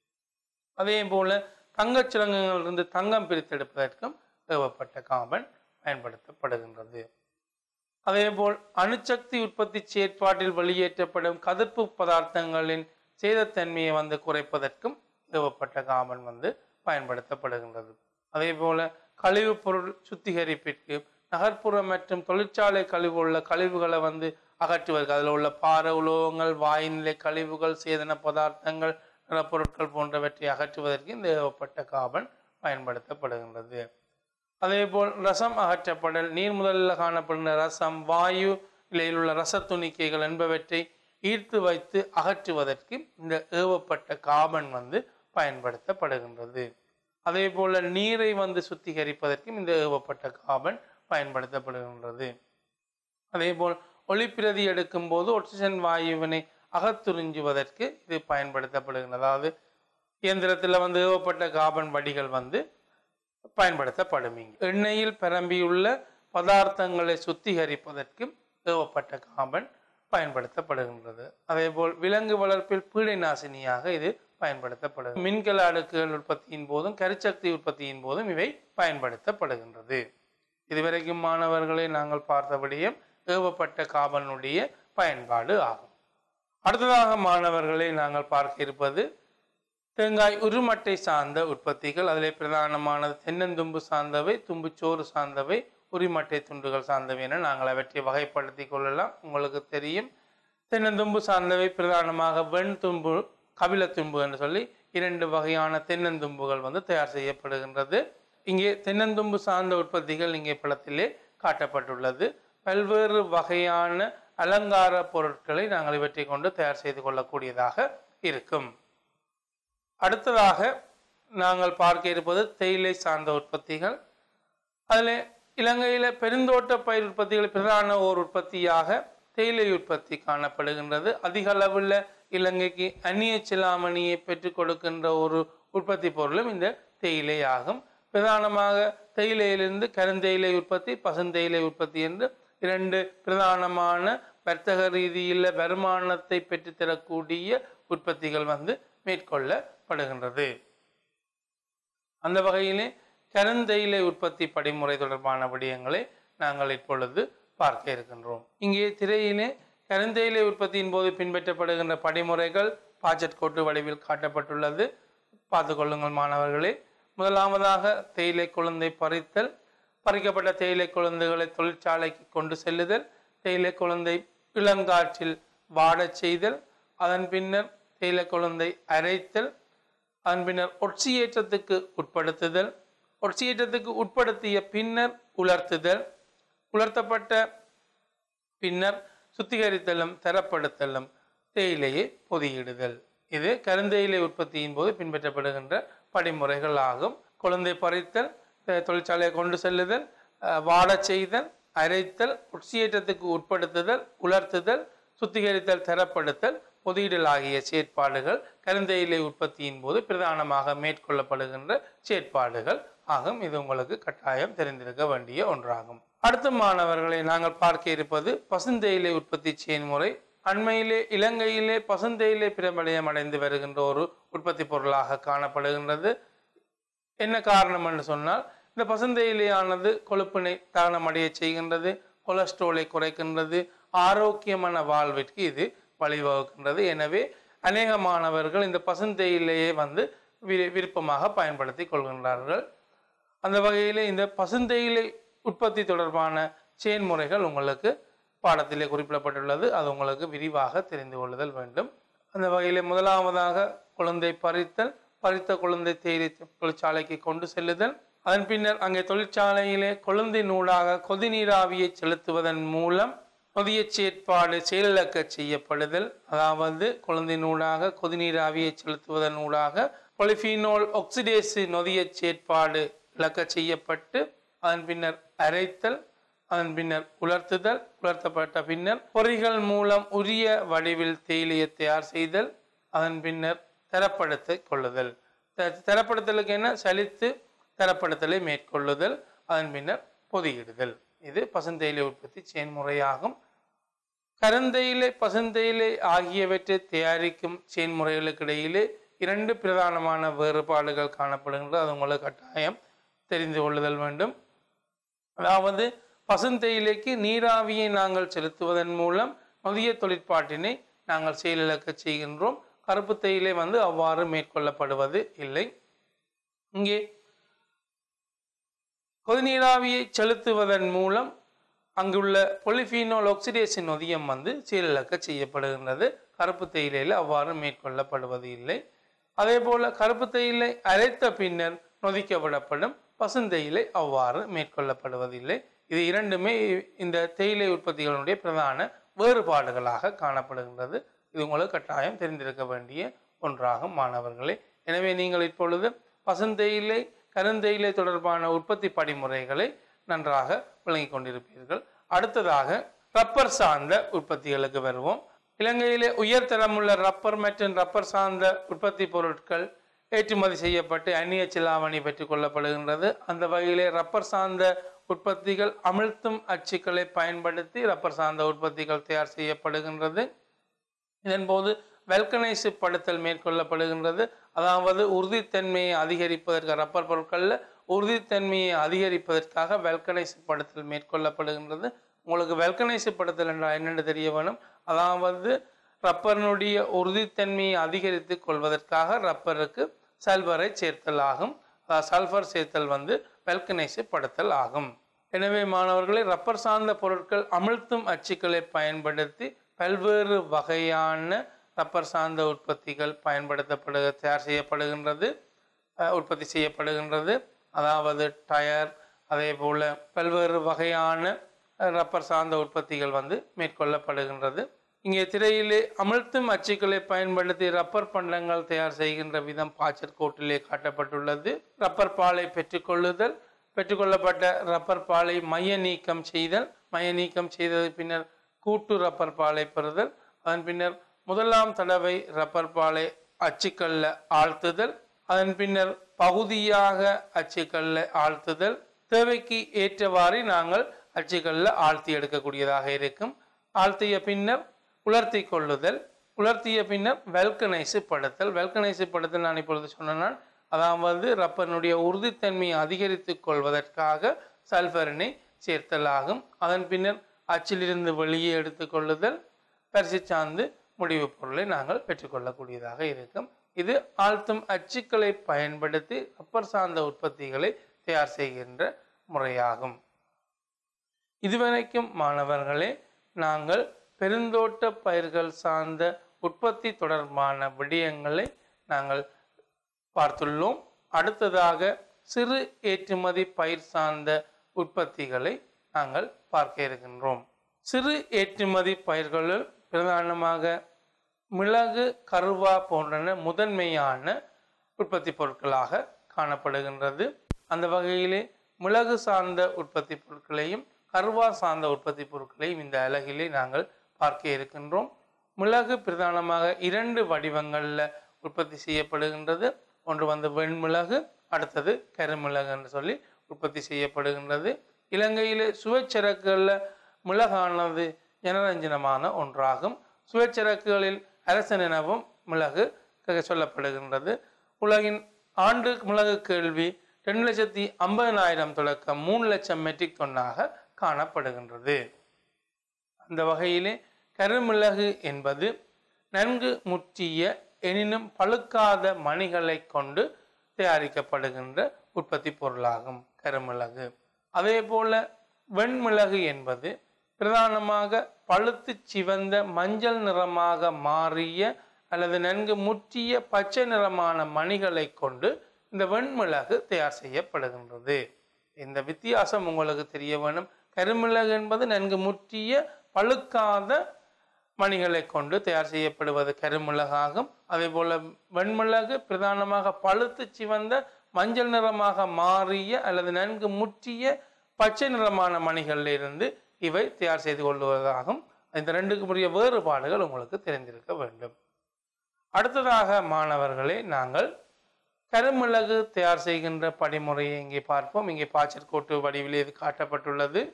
அதே போல தங்கச் சுரங்கங்களிலிருந்து தங்கம் பிரித்தெடுப்பதற்கும் ஏவப்பட்ட காபன் பயன்படுத்தப்படுகின்றது அதேபோல் அணுசக்தி உற்பத்தி செயற்பாட்டில் வெளியேற்றப்படும் கதிர்ப்பு பதார்த்தங்களின் சேதத்தன்மையை வந்து குறைப்பதற்கும் ஏவப்பட்ட காமன் வந்து பயன்படுத்தப்படுகின்றது அதே போல கழிவுப் பொருள் சுத்திகரிப்பிற்கு நகர்ப்புற மற்றும் தொழிற்சாலை கழிவு உள்ள கழிவுகளை வந்து அகற்றுவதற்கு அதில் உள்ள பார உலோகங்கள் வாயுநிலை கழிவுகள் சேதன பதார்த்தங்கள் நிலப்பொருட்கள் போன்றவற்றை அகற்றுவதற்கு இந்த ஏவப்பட்ட காபன் பயன்படுத்தப்படுகின்றது அதேபோல் ரசம் அகற்றப்படல் நீர் முதலில் காணப்படுகின்ற ரசம் வாயு நிலையில் உள்ள ரச துணிக்கைகள் என்பவற்றை ஈர்த்து வைத்து அகற்றுவதற்கு இந்த ஏவப்பட்ட காபன் வந்து பயன்படுத்தப்படுகின்றது அதே போல நீரை வந்து சுத்திகரிப்பதற்கும் இந்த ஏவப்பட்ட காபன் பயன்படுத்தப்படுகின்றது அதேபோல் ஒளிப்பிரதி எடுக்கும் போது ஒட்சிஜன் வாயுவினை அகத்துறிஞ்சுவதற்கு இது பயன்படுத்தப்படுகின்றது அதாவது இயந்திரத்தில் வந்து ஏவப்பட்ட காபன் வடிகள் வந்து பயன்படுத்தப்படும் இங்கு எண்ணெயில் பரம்பியுள்ள பதார்த்தங்களை சுத்திகரிப்பதற்கும் ஏவப்பட்ட காபன் பயன்படுத்தப்படுகின்றது அதேபோல் விலங்கு வளர்ப்பில் பீடை நாசினியாக இது பயன்படுத்தப்படுது மின்கல அடுக்குகள் உற்பத்தியின் போதும் கரிசக்தி உற்பத்தியின் போதும் இவை பயன்படுத்தப்படுகின்றது இதுவரைக்கும் மாணவர்களை நாங்கள் பார்த்தபடியே ஏவப்பட்ட காபனுடைய பயன்பாடு ஆகும் அடுத்ததாக மாணவர்களை நாங்கள் பார்க்க இருப்பது தேங்காய் உருமட்டை சார்ந்த உற்பத்திகள் அதில் பிரதானமானது தென்னந்தும்பு சார்ந்தவை தும்புச்சோறு சார்ந்தவை உரிமட்டை துண்டுகள் சார்ந்தவை என நாங்கள் அவற்றை வகைப்படுத்தி கொள்ளலாம் உங்களுக்கு தெரியும் தென்னந்தும்பு சார்ந்தவை பிரதானமாக வெண்தும்பு கபிலத்தும்பு என்று சொல்லி இரண்டு வகையான தென்னந்தும்புகள் வந்து தயார் செய்யப்படுகின்றது இங்கே தென்னந்தும்பு சார்ந்த உற்பத்திகள் இங்கே படத்திலே காட்டப்பட்டுள்ளது பல்வேறு வகையான அலங்கார பொருட்களை நாங்கள் இவற்றை கொண்டு தயார் செய்து கொள்ளக்கூடியதாக இருக்கும் அடுத்ததாக நாங்கள் பார்க்க இருப்பது தேயிலை சார்ந்த உற்பத்திகள் அதில் இலங்கையில் பெருந்தோட்ட பயிர் உற்பத்திகள் பிரதான ஓர் உற்பத்தியாக தேயிலை உற்பத்தி காணப்படுகின்றது அதிக அளவில் இலங்கைக்கு அந்நிய சிலாமணியை பெற்றுக் கொடுக்கின்ற ஒரு உற்பத்தி பொருளும் இந்த தேயிலை ஆகும் பிரதானமாக தேயிலையிலிருந்து கருந்தேயிலை உற்பத்தி பசுந்தேயிலை உற்பத்தி என்று இரண்டு பிரதானமான வர்த்தக ரீதியில் வருமானத்தை பெற்றுத்தரக்கூடிய உற்பத்திகள் வந்து மேற்கொள்ளப்படுகின்றது அந்த வகையிலே கருந்தேயிலை உற்பத்தி படிமுறை தொடர்பான விடயங்களை நாங்கள் இப்பொழுது பார்க்க இருக்கின்றோம் இங்கே திரையிலே கருந்தேயிலை உற்பத்தியின் போது பின்பற்றப்படுகின்ற படிமுறைகள் பாஜெட் கோட்டு வடிவில் காட்டப்பட்டுள்ளது பார்த்து கொள்ளுங்கள் மாணவர்களே முதலாவதாக தேயிலை குழந்தை பறித்தல் பறிக்கப்பட்ட தேயிலை குழந்தைகளை தொழிற்சாலைக்கு கொண்டு செல்லுதல் தேயிலை குழந்தை இளங்காற்றில் வாடச் செய்தல் அதன் பின்னர் தேயிலை குழந்தை அரைத்தல் அதன் பின்னர் ஒட்சியேற்றத்துக்கு உட்படுத்துதல் ஒட்சியேற்றத்துக்கு உட்படுத்திய பின்னர் உலர்த்துதல் உலர்த்தப்பட்ட பின்னர் சுத்திகரித்தலும் தரப்படுத்தலும் தேயிலையை பொதியிடுதல் இது கருந்தேயிலை உற்பத்தியின் போது பின்பற்றப்படுகின்ற படிமுறைகள் ஆகும் குழந்தை பறித்தல் அஹ், தொழிற்சாலையை கொண்டு செல்லுதல் அஹ், வாடச் செய்தல் அரைத்தல் உட்சியேற்றத்துக்கு உட்படுத்துதல் உலர்த்துதல் சுத்திகரித்தல் தரப்படுத்தல் பொதியிடல் ஆகிய செயற்பாடுகள் கருந்தேயிலை உற்பத்தியின் போது பிரதானமாக மேற்கொள்ளப்படுகின்ற செயற்பாடுகள் ஆகும் இது உங்களுக்கு கட்டாயம் தெரிந்திருக்க வேண்டிய ஒன்றாகும் அடுத்த மாணவர்களை நாங்கள் பார்க்க இருப்பது பசுந்தேயிலை உற்பத்தி செயல்முறை அண்மையிலே இலங்கையிலே பசுந்தேயிலை பிரபலயம் அடைந்து வருகின்ற ஒரு உற்பத்தி பொருளாக காணப்படுகின்றது என்ன காரணம் என்று சொன்னால் இந்த பசுந்தேயிலையானது கொழுப்பினை தானமடைய செய்கின்றது கொலஸ்ட்ரோலை குறைக்கின்றது ஆரோக்கியமான வாழ்விற்கு இது வழிவகுக்கின்றது எனவே அநேக மாணவர்கள் இந்த பசுந்தேயிலையை வந்து வி- விருப்பமாக பயன்படுத்தி கொள்கின்றார்கள் அந்த வகையில் இந்த பசுந்தேயிலை உற்பத்தி தொடர்பான செயல்முறைகள் உங்களுக்கு பாடத்திலே குறிப்பிடப்பட்டுள்ளது அது உங்களுக்கு விரிவாக தெரிந்து கொள்ளுதல் வேண்டும் அந்த வகையில் முதலாவதாக குழந்தை பறித்தல் பறித்த குழந்தை தேயிலை தொழிற்சாலைக்கு கொண்டு செல்லுதல் அதன் பின்னர் அங்கே தொழிற்சாலையிலே கொழுந்தை நூடாக கொதிநீராவியை செலுத்துவதன் மூலம் நொதிய செயற்பாடு செயலிழக்க செய்யப்படுதல் அதாவது குழந்தை நூடாக கொதிநீராவியை செலுத்துவதன் ஊடாக பொலிஃபீனோல் ஒக்சிடேசு நொதிய செயற்பாடு இழக்க செய்யப்பட்டு அதன் பின்னர் அரைத்தல் அதன் பின்னர் உலர்த்துதல் உலர்த்தப்பட்ட பின்னர் பொறிகள் மூலம் உரிய வடிவில் தேயிலையை தயார் செய்தல் அதன் பின்னர் தரப்படுத்த கொள்ளுதல் த- தரப்படுத்தலுக்கு என்ன சலித்து தரப்படுத்தலை மேற்கொள்ளுதல் அதன் பின்னர் பொதியிடுதல் இது பசுந்தேயிலை உற்பத்தி செயல்முறையாகும் கருந்தேயிலை பசுந்தேயிலை ஆகியவற்றை தயாரிக்கும் செயல்முறைகளுக்கு இடையிலே இரண்டு பிரதானமான வேறுபாடுகள் காணப்படுகின்றது அது உங்களுக்கு கட்டாயம் தெரிந்து கொள்ளுதல் வேண்டும் அதாவது பசுந்தேயிலைக்கு நீராவியை நாங்கள் செலுத்துவதன் மூலம் மதிய தொழிற்பாட்டினை நாங்கள் செயலிழக்க செய்கின்றோம் கருப்பு தேயிலை வந்து அவ்வாறு மேற்கொள்ளப்படுவது இல்லை இங்கே கொதிநீராவியை செலுத்துவதன் மூலம் அங்குள்ள பொலிஃபீனோல் ஆக்சிடேஷன் நொதியம் வந்து செயலிழக்க செய்யப்படுகின்றது கருப்பு தேயிலையில் அவ்வாறு மேற்கொள்ளப்படுவது இல்லை அதே போல கருப்பு தேயிலை அரைத்த பின்னர் நொதிக்கப்படப்படும் பசுந்தேயிலை அவ்வாறு மேற்கொள்ளப்படுவதில்லை இது இரண்டுமே இந்த தேயிலை உற்பத்திகளுடைய பிரதான வேறுபாடுகளாக காணப்படுகின்றது இது உங்களுக்கு கட்டாயம் தெரிந்திருக்க வேண்டிய ஒன்றாகும் மாணவர்களே எனவே நீங்கள் இப்பொழுது பசுந்தேயிலை கருந்தேயிலை தொடர்பான உற்பத்தி படிமுறைகளை நன்றாக விளங்கிக் கொண்டிருப்பீர்கள் அடுத்ததாக ரப்பர் சார்ந்த உற்பத்திகளுக்கு வருவோம் இலங்கையிலே உயர்தரமுள்ள ரப்பர் மற்றும் ரப்பர் சார்ந்த உற்பத்தி பொருட்கள் ஏற்றுமதி செய்யப்பட்டு அந்நிய செலாவணி பெற்றுக் கொள்ளப்படுகின்றது அந்த வகையிலே ரப்பர் சார்ந்த உற்பத்திகள் அமிழ்த்தும் அச்சுக்களை பயன்படுத்தி ரப்பர் சார்ந்த உற்பத்திகள் தயார் செய்யப்படுகின்றது இதன்போது வெல்கனைசு படுத்தல் மேற்கொள்ளப்படுகின்றது அதாவது உறுதித்தன்மையை அதிகரிப்பதற்கு ரப்பர் பொருட்களில் உறுதித்தன்மையை அதிகரிப்பதற்காக வெல்கனைசு படுத்தல் மேற்கொள்ளப்படுகின்றது உங்களுக்கு வெல்கனைசு படுத்தல் என்றால் என்னென்னு தெரிய வேணும் அதாவது ரப்பரினுடைய உறுதித்தன்மையை அதிகரித்து கொள்வதற்காக ரப்பருக்கு சல்வரை சேர்த்தல் ஆகும் அதாவது சல்ஃபர் சேர்த்தல் வந்து வெல்கனைசு படுத்தல் ஆகும் எனவே மாணவர்களே ரப்பர் சார்ந்த பொருட்கள் அமிழ்த்தும் அச்சுக்களை பயன்படுத்தி பல்வேறு வகையான ரப்பர் சார்ந்த உற்பத்திகள் பயன்படுத்தப்படு தயார் செய்யப்படுகின்றது அஹ், உற்பத்தி செய்யப்படுகின்றது அதாவது டயர் அதே போல பல்வேறு வகையான அஹ், ரப்பர் சார்ந்த உற்பத்திகள் வந்து மேற்கொள்ளப்படுகின்றது இங்கே திரையிலே அமிழ்த்தும் அச்சுக்களை பயன்படுத்தி ரப்பர் பண்டங்கள் தயார் செய்கின்ற விதம் பாய்ச்சற் கோட்டிலே காட்டப்பட்டுள்ளது ரப்பர் பாலை பெற்றுக்கொள்ளுதல் பெற்றுக்கொள்ளப்பட்ட ரப்பர் பாலை மைய நீக்கம் செய்தல் மைய நீக்கம் செய்தது பின்னர் கூட்டு ரப்பர் பாலை பெறுதல் அதன் பின்னர் முதலாம் தடவை ரப்பர் பாலை அச்சுக்கல்ல ஆழ்த்துதல் அதன் பின்னர் பகுதியாக அச்சுக்கல்ல ஆழ்த்துதல் தேவைக்கு ஏற்றவாறு நாங்கள் அச்சுக்கல்ல ஆழ்த்தி எடுக்கக்கூடியதாக இருக்கும் ஆழ்த்திய பின்னர் உலர்த்தி கொள்ளுதல் உலர்த்திய பின்னர் வெல்கனைசு படுத்தல் வெல்கனைசு படுத்தல் நான் இப்பொழுது சொன்னேன் அதாவது ரப்பரினுடைய உறுதித்தன்மையை அதிகரித்துக் கொள்வதற்காக சல்ஃபரினை சேர்த்தல் ஆகும் அதன் பின்னர் அச்சிலிருந்து வெளியே எடுத்துக்கொள்ளுதல் பரிசு சார்ந்து முடிவுப் பொருளை நாங்கள் பெற்றுக்கொள்ளக்கூடியதாக இருக்கும் இது ஆழ்த்தும் அச்சுக்களை பயன்படுத்தி ரப்பர் சார்ந்த உற்பத்திகளை தயார் செய்கின்ற முறையாகும் இதுவரைக்கும் மாணவர்களே நாங்கள் பெருந்தோட்ட பயிர்கள் சார்ந்த உற்பத்தி தொடர்பான விடயங்களை நாங்கள் பார்த்துள்ளோம் அடுத்ததாக சிறு ஏற்றுமதி பயிர் சார்ந்த உற்பத்திகளை நாங்கள் பார்க்க இருக்கின்றோம் சிறு ஏற்றுமதி பயிர்களுள் பிரதானமாக மிளகு கருவா போன்றன முதன்மையான உற்பத்தி பொருட்களாக காணப்படுகின்றது அந்த வகையிலே மிளகு சார்ந்த உற்பத்தி பொருட்களையும் கருவா சார்ந்த உற்பத்தி பொருட்களையும் இந்த அலகிலே நாங்கள் பார்க்க இருக்கின்றோம் மிளகு பிரதானமாக இரண்டு வடிவங்களில் உற்பத்தி செய்யப்படுகின்றது ஒன்று வந்து வெண்மிளகு அடுத்தது கருமிளகு என்று சொல்லி உற்பத்தி செய்யப்படுகின்றது இலங்கையிலே சுவைச்சரக்குகளில் மிளகானது ஜனரஞ்சனமான ஒன்றாகும் சுவைச்சரக்குகளில் அரசன் எனவும் மிளகு க- சொல்லப்படுகின்றது உலகின் ஆண்டு மிளகு கேள்வி ரெண்டு லட்சத்தி ஐம்பதனாயிரம் தொடக்கம் மூணு லட்சம் மெட்ரிக் டன்னாக காணப்படுகின்றது அந்த வகையிலே கருமிளகு என்பது நன்கு முற்றிய எனினும் பழுக்காத மணிகளை கொண்டு தயாரிக்கப்படுகின்ற உற்பத்தி பொருளாகும் கருமிளகு அதே போல வெண்மிளகு என்பது பிரதானமாக பழுத்து சிவந்த மஞ்சள் நிறமாக மாறிய அல்லது நன்கு முற்றிய பச்சை நிறமான மணிகளை கொண்டு இந்த வெண்மிளகு தயார் செய்யப்படுகின்றது இந்த வித்தியாசம் உங்களுக்கு தெரிய வேணும் கருமிளகு என்பது நன்கு முற்றிய பழுக்காத மணிகளை கொண்டு தயார் செய்யப்படுவது கருமிளகாகும் அதே போல வெண்மிளகு பிரதானமாக பழுத்து சிவந்த மஞ்சள் நிறமாக மாறிய அல்லது நன்கு முற்றிய பச்சை நிறமான மணிகளிலிருந்து இவை தயார் செய்து கொள்வதாகும் இந்த ரெண்டுக்கு உரிய வேறுபாடுகள் உங்களுக்கு தெரிந்திருக்க வேண்டும் அடுத்ததாக மாணவர்களே நாங்கள் கருமிளகு தயார் செய்கின்ற படிமுறையை இங்கே பார்ப்போம் இங்கே பாய்ச்சற்கோட்டு வடிவில் இது காட்டப்பட்டுள்ளது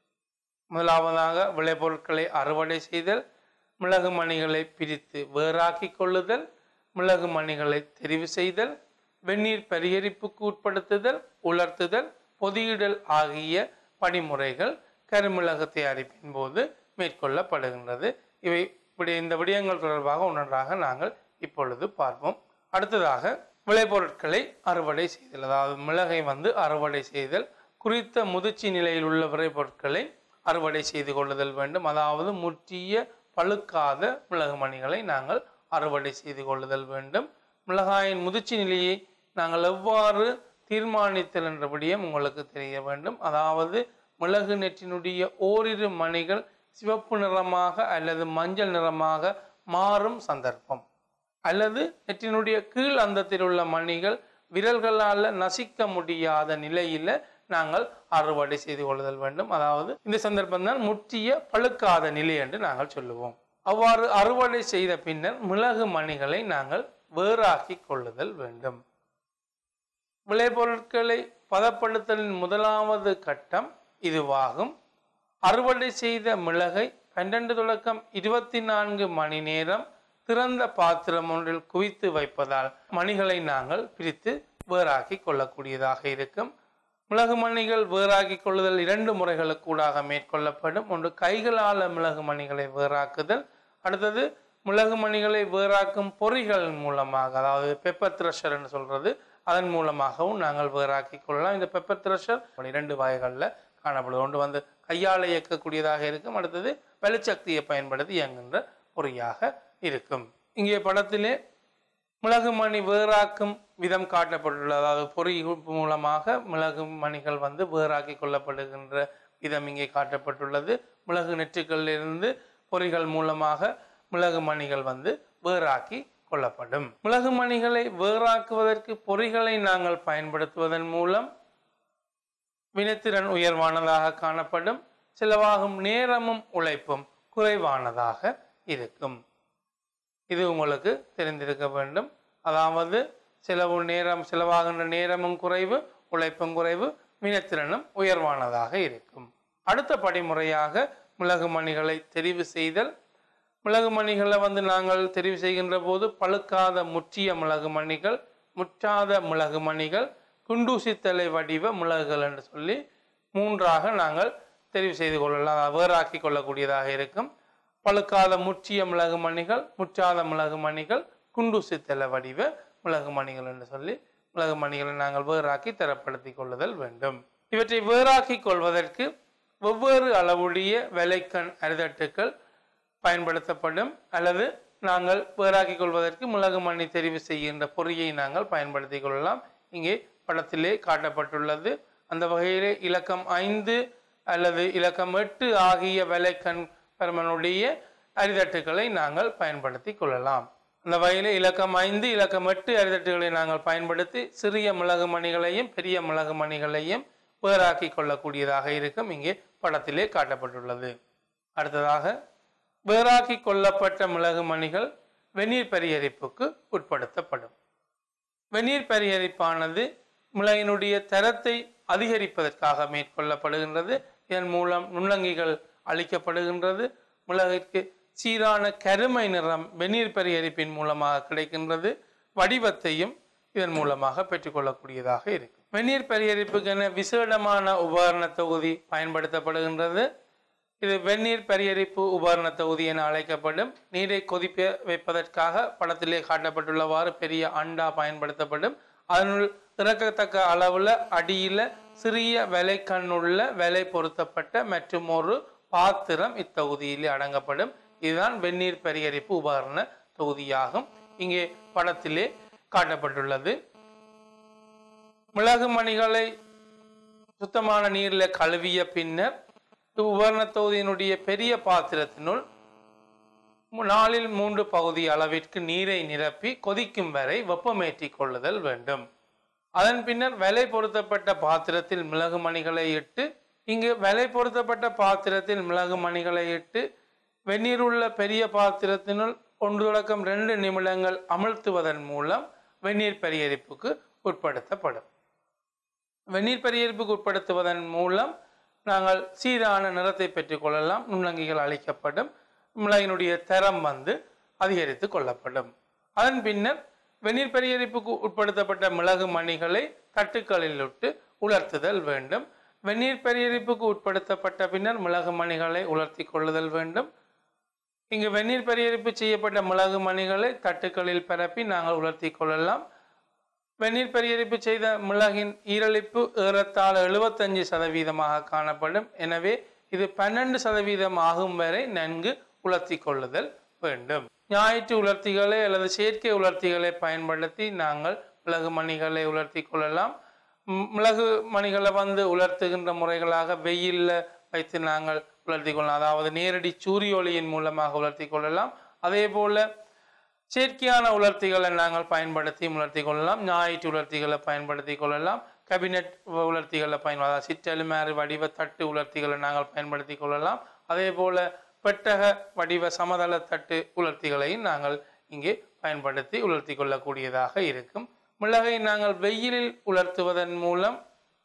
முதலாவதாக விளைபொருட்களை அறுவடை செய்தல் மிளகு மணிகளை பிரித்து வேறாக்கி கொள்ளுதல் மிளகு மணிகளை தெரிவு செய்தல் வெந்நீர் பரிகரிப்புக்கு உட்படுத்துதல் உலர்த்துதல் பொதியிடல் ஆகிய படிமுறைகள் கருமிளகு தயாரிப்பின் போது மேற்கொள்ளப்படுகின்றது இவை இப்படி இந்த விடயங்கள் தொடர்பாக ஒன்றொன்றாக நாங்கள் இப்பொழுது பார்ப்போம் அடுத்ததாக விளைபொருட்களை அறுவடை செய்தல் அதாவது மிளகை வந்து அறுவடை செய்தல் குறித்த முதிர்ச்சி நிலையில் உள்ள விளைபொருட்களை அறுவடை செய்து கொள்ளுதல் வேண்டும் அதாவது முற்றிய பழுக்காத மிளகு மணிகளை நாங்கள் அறுவடை செய்து கொள்ளுதல் வேண்டும் மிளகாயின் முதிர்ச்சி நிலையை நாங்கள் எவ்வாறு தீர்மானித்தல் என்ற விடயம் உங்களுக்கு தெரிய வேண்டும் அதாவது மிளகு நெற்றினுடைய ஓரிரு மணிகள் சிவப்பு நிறமாக அல்லது மஞ்சள் நிறமாக மாறும் சந்தர்ப்பம் அல்லது நெற்றினுடைய கீழ் அந்தத்தில் உள்ள மணிகள் விரல்களால் நசிக்க முடியாத நிலையில நாங்கள் அறுவடை செய்து கொள்ளுதல் வேண்டும் அதாவது இந்த சந்தர்ப்பம் தான் முற்றிய பழுக்காத நிலை என்று நாங்கள் சொல்லுவோம் அவ்வாறு அறுவடை செய்த பின்னர் மிளகு மணிகளை நாங்கள் வேறாக்கி கொள்ளுதல் வேண்டும் விளைபொருட்களை பதப்படுத்தலின் முதலாவது கட்டம் இதுவாகும் அறுவடை செய்த மிளகை பன்னெண்டு தொடக்கம் இருபத்தி நான்கு மணி நேரம் திறந்த பாத்திரம் ஒன்றில் குவித்து வைப்பதால் மணிகளை நாங்கள் பிரித்து வேறாக்கி கொள்ளக்கூடியதாக இருக்கும் மிளகு மணிகள் வேறாக்கி கொள்ளுதல் இரண்டு முறைகளுக்கூடாக மேற்கொள்ளப்படும் ஒன்று கைகளால் மிளகு மணிகளை வேறாக்குதல் அடுத்தது மிளகு மணிகளை வேறாக்கும் பொறிகள் மூலமாக அதாவது பெப்பர் த்ரெஷர் என்று சொல்றது அதன் மூலமாகவும் நாங்கள் வேறாக்கி கொள்ளலாம் இந்த பெப்பர் த்ரெஷர் இரண்டு வகைகளில் காணப்படுது ஒன்று வந்து கையால் இயக்கக்கூடியதாக இருக்கும் அடுத்தது வெளிச்சக்தியை பயன்படுத்தி இயங்குகின்ற பொறியாக இருக்கும் இங்கே படத்திலே மிளகு மணி வேறாக்கும் விதம் காட்டப்பட்டுள்ளது அதாவது பொறி மூலமாக மிளகு மணிகள் வந்து வேறாக்கி கொள்ளப்படுகின்ற விதம் இங்கே காட்டப்பட்டுள்ளது மிளகு நெற்றுக்களிலிருந்து பொறிகள் மூலமாக மிளகு மணிகள் வந்து வேறாக்கி கொள்ளப்படும் மிளகு மணிகளை வேறாக்குவதற்கு பொறிகளை நாங்கள் பயன்படுத்துவதன் மூலம் வினைத்திறன் உயர்வானதாக காணப்படும் செலவாகும் நேரமும் உழைப்பும் குறைவானதாக இருக்கும் இது உங்களுக்கு தெரிந்திருக்க வேண்டும் அதாவது செலவு நேரம் செலவாகின்ற நேரமும் குறைவு உழைப்பும் குறைவு வினைத்திறனும் உயர்வானதாக இருக்கும் அடுத்த படிமுறையாக மிளகு மணிகளை தெரிவு செய்தல் மிளகு மணிகளை வந்து நாங்கள் தெரிவு செய்கின்ற போது பழுக்காத முற்றிய மிளகு மணிகள் முற்றாத மிளகு மணிகள் குண்டூசித்தலை வடிவ மிளகுகள் என்று சொல்லி மூன்றாக நாங்கள் தெரிவு செய்து கொள்ளலாம் அதாவது வேறாக்கி கொள்ளக்கூடியதாக இருக்கும் பழுக்காத முற்றிய மிளகு மணிகள் முற்றாத மிளகு மணிகள் குண்டூசித்தலை வடிவ மிளகு மணிகள் என்று சொல்லி மிளகு மணிகளை நாங்கள் வேறாக்கி தரப்படுத்தி கொள்ளுதல் வேண்டும் இவற்றை வேறாக்கி கொள்வதற்கு வெவ்வேறு அளவுடைய விலைக்கண் அரிதட்டுக்கள் பயன்படுத்தப்படும் அல்லது நாங்கள் வேறாக்கிக் கொள்வதற்கு மிளகு மணி தெரிவு செய்கின்ற பொறியை நாங்கள் பயன்படுத்திக் கொள்ளலாம் இங்கே படத்திலே காட்டப்பட்டுள்ளது அந்த வகையிலே இலக்கம் ஐந்து அல்லது இலக்கம் எட்டு ஆகிய விலைக்கண் பெருமனுடைய அரிதட்டுகளை நாங்கள் பயன்படுத்தி கொள்ளலாம் அந்த வகையிலே இலக்கம் ஐந்து இலக்கம் எட்டு அரிதட்டுகளை நாங்கள் பயன்படுத்தி சிறிய மிளகு மணிகளையும் பெரிய மிளகு மணிகளையும் வேறாக்கி கொள்ளக்கூடியதாக இருக்கும் இங்கே படத்திலே காட்டப்பட்டுள்ளது அடுத்ததாக வேறாக்கி கொள்ளப்பட்ட மிளகு மணிகள் வெந்நீர் பரிகரிப்புக்கு உட்படுத்தப்படும் வெந்நீர் பரிகரிப்பானது மிளகினுடைய தரத்தை அதிகரிப்பதற்காக மேற்கொள்ளப்படுகின்றது இதன் மூலம் நுண்ணங்கிகள் அளிக்கப்படுகின்றது மிளகிற்கு சீரான கருமை நிறம் வெந்நீர் பரிகரிப்பின் மூலமாக கிடைக்கின்றது வடிவத்தையும் இதன் மூலமாக பெற்றுக்கொள்ளக்கூடியதாக இருக்கும் வெந்நீர் பரிகரிப்புக்கென விசேடமான உபகரண தொகுதி பயன்படுத்தப்படுகின்றது இது வெந்நீர் பரிகரிப்பு உபகரண தொகுதி என அழைக்கப்படும் நீரை கொதிப்ப வைப்பதற்காக படத்திலே காட்டப்பட்டுள்ளவாறு பெரிய அண்டா பயன்படுத்தப்படும் அதனுள் இறக்கத்தக்க அளவுல அடியில சிறிய விலை கண்ணுள்ள விலை பொருத்தப்பட்ட மற்றும் ஒரு பாத்திரம் இத்தொகுதியிலே அடங்கப்படும் இதுதான் வெந்நீர் பரிகரிப்பு உபகரண தொகுதியாகும் இங்கே படத்திலே காட்டப்பட்டுள்ளது மிளகு மணிகளை சுத்தமான நீரில் கழுவிய பின்னர் உபகரண தொகுதியினுடைய பெரிய பாத்திரத்தினுள் மு- நாலில் மூன்று பகுதி அளவிற்கு நீரை நிரப்பி கொதிக்கும் வரை வெப்பமேற்றிக் கொள்ளுதல் வேண்டும் அதன் பின்னர் விலை பொருத்தப்பட்ட பாத்திரத்தில் மிளகு மணிகளை இட்டு இங்கு விலை பொருத்தப்பட்ட பாத்திரத்தில் மிளகு மணிகளை இட்டு வெந்நீர் உள்ள பெரிய பாத்திரத்தினுள் ஒன்று தொடக்கம் ரெண்டு நிமிடங்கள் அமழ்த்துவதன் மூலம் வெந்நீர் பரிகரிப்புக்கு உட்படுத்தப்படும் வெந்நீர் பரிகரிப்புக்கு உட்படுத்துவதன் மூலம் நாங்கள் சீரான நிறத்தை பெற்றுக்கொள்ளலாம் நுண்ணங்கிகள் அளிக்கப்படும் மிளகினுடைய தரம் வந்து அதிகரித்து கொள்ளப்படும் அதன் பின்னர் வெந்நீர் பரிகரிப்புக்கு உட்படுத்தப்பட்ட மிளகு மணிகளை தட்டுக்களில் விட்டு உலர்த்துதல் வேண்டும் வெந்நீர் பரிகரிப்புக்கு உட்படுத்தப்பட்ட பின்னர் மிளகு மணிகளை உலர்த்தி கொள்ளுதல் வேண்டும் இங்கு வெந்நீர் பரிகரிப்பு செய்யப்பட்ட மிளகு மணிகளை தட்டுக்களில் பரப்பி நாங்கள் உலர்த்தி கொள்ளலாம் வெந்நீர் பரிகரிப்பு செய்த மிளகின் ஈரலிப்பு ஏறத்தாழ எழுபத்தஞ்சு சதவீதமாக காணப்படும் எனவே இது பன்னெண்டு சதவீதம் ஆகும் வரை நன்கு உலர்த்தி கொள்ளுதல் வேண்டும் ஞாயிற்று உலர்த்திகளை அல்லது செயற்கை உலர்த்திகளை பயன்படுத்தி நாங்கள் மிளகு மணிகளை உலர்த்தி கொள்ளலாம் ம், மிளகு மணிகளை வந்து உலர்த்துகின்ற முறைகளாக வெயில்ல வைத்து நாங்கள் உலர்த்தி கொள்ளலாம் அதாவது நேரடி சூரிய ஒளியின் மூலமாக உலர்த்தி கொள்ளலாம் அதே போல செயற்கையான உலர்த்திகளை நாங்கள் பயன்படுத்தி உலர்த்தி கொள்ளலாம் ஞாயிற்று உலர்த்திகளை பயன்படுத்தி கொள்ளலாம் கேபினெட் உலர்த்திகளை பயன் அதாவது சிற்றெலுமாறு வடிவ தட்டு உலர்த்திகளை நாங்கள் பயன்படுத்தி கொள்ளலாம் அதே போல பெட்டக வடிவ சமதள தட்டு உலர்த்திகளையும் நாங்கள் இங்கே பயன்படுத்தி உலர்த்தி கொள்ளக்கூடியதாக இருக்கும் மிளகை நாங்கள் வெயிலில் உலர்த்துவதன் மூலம்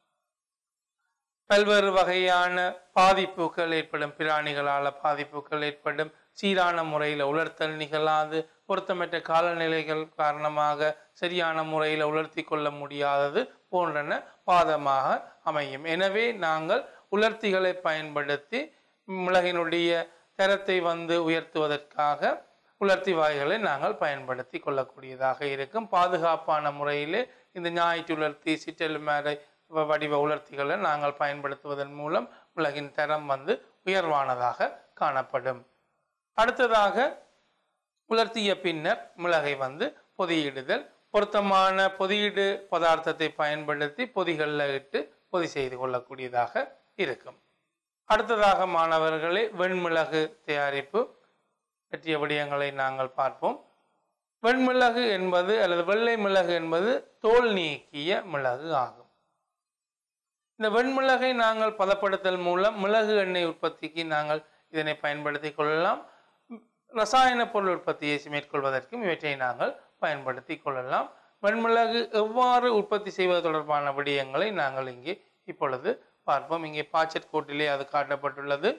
பல்வேறு வகையான பாதிப்புகள் ஏற்படும் பிராணிகளால் பாதிப்புகள் ஏற்படும் சீரான முறையில் உலர்த்தல் நிகழாது பொருத்தமற்ற காலநிலைகள் காரணமாக சரியான முறையில் உலர்த்தி கொள்ள முடியாதது போன்றன பாதமாக அமையும் எனவே நாங்கள் உலர்த்திகளை பயன்படுத்தி மிளகினுடைய தரத்தை வந்து உயர்த்துவதற்காக உலர்த்தி வாய்களை நாங்கள் பயன்படுத்தி கொள்ளக்கூடியதாக இருக்கும் பாதுகாப்பான முறையிலே இந்த ஞாயிற்று உலர்த்தி சிற்றெலுமேரை வ- வடிவ உலர்த்திகளை நாங்கள் பயன்படுத்துவதன் மூலம் மிளகின் தரம் வந்து உயர்வானதாக காணப்படும் அடுத்ததாக உலர்த்திய பின்னர் மிளகை வந்து பொதியிடுதல் பொருத்தமான பொதியீடு பதார்த்தத்தை பயன்படுத்தி பொதிகளில் இட்டு பொதி செய்து கொள்ளக்கூடியதாக இருக்கும் அடுத்ததாக மாணவர்களே வெண்மிளகு தயாரிப்பு பற்றிய விடயங்களை நாங்கள் பார்ப்போம் வெண்மிளகு என்பது அல்லது வெள்ளை மிளகு என்பது தோல் நீக்கிய மிளகு ஆகும் இந்த வெண்மிளகை நாங்கள் பதப்படுத்தல் மூலம் மிளகு எண்ணெய் உற்பத்திக்கு நாங்கள் இதனை பயன்படுத்தி கொள்ளலாம் ரசாயன பொருள் உற்பத்தியை மேற்கொள்வதற்கும் இவற்றை நாங்கள் பயன்படுத்தி கொள்ளலாம் வெண்மிளகு எவ்வாறு உற்பத்தி செய்வது தொடர்பான விடயங்களை நாங்கள் இங்கே இப்பொழுது பார்ப்போம் இங்கே பாச்சட் கோட்டிலே அது காட்டப்பட்டுள்ளது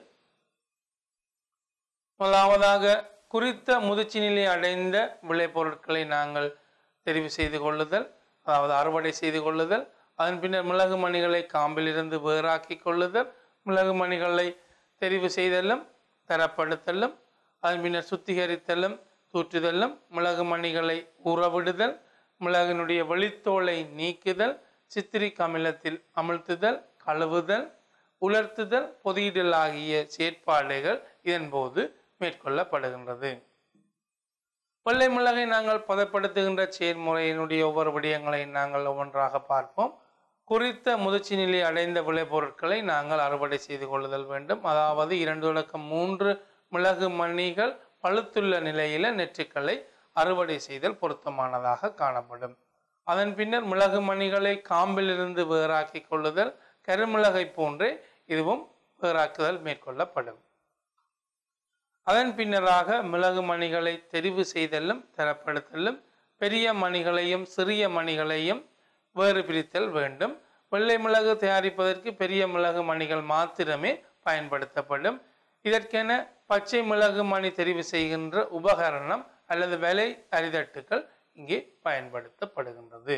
முதலாவதாக குறித்த முதிர்ச்சி நிலை அடைந்த விளைபொருட்களை நாங்கள் தெரிவு செய்து கொள்ளுதல் அதாவது அறுவடை செய்து கொள்ளுதல் அதன் பின்னர் மிளகு மணிகளை காம்பிலிருந்து வேறாக்கி கொள்ளுதல் மிளகு மணிகளை தெரிவு செய்தலும் தரப்படுத்தலும் அதன் பின்னர் சுத்திகரித்தலும் தூற்றுதலும் மிளகு மணிகளை உறவிடுதல் மிளகினுடைய வெளித்தோலை நீக்குதல் சித்திரிக் அமிலத்தில் அமிழ்த்துதல் கழுவுதல் உலர்த்துதல் பொதியிடல் ஆகிய செயற்பாடுகள் இதன்போது மேற்கொள்ளப்படுகின்றது வெள்ளை மிளகை நாங்கள் பதப்படுத்துகின்ற செயல்முறையினுடைய ஒவ்வொரு விடயங்களை நாங்கள் ஒவ்வொன்றாக பார்ப்போம் குறித்த முதிர்ச்சி நிலை அடைந்த விளைபொருட்களை நாங்கள் அறுவடை செய்து கொள்ளுதல் வேண்டும் அதாவது இரண்டு தொடக்கம் மூன்று மிளகு மணிகள் பழுத்துள்ள நிலையில நெற்றுக்களை அறுவடை செய்தல் பொருத்தமானதாக காணப்படும் அதன் பின்னர் மிளகு மணிகளை காம்பிலிருந்து வேறாக்கி கொள்ளுதல் கருமிளகை போன்றே இதுவும் வேறாக்குதல் மேற்கொள்ளப்படும் அதன் பின்னராக மிளகு மணிகளை தெரிவு செய்தலும் தரப்படுத்தலும் பெரிய மணிகளையும் சிறிய மணிகளையும் வேறு பிரித்தல் வேண்டும் வெள்ளை மிளகு தயாரிப்பதற்கு பெரிய மிளகு மணிகள் மாத்திரமே பயன்படுத்தப்படும் இதற்கென பச்சை மிளகு மணி தெரிவு செய்கின்ற உபகரணம் அல்லது விலை அரிதட்டுகள் இங்கே பயன்படுத்தப்படுகின்றது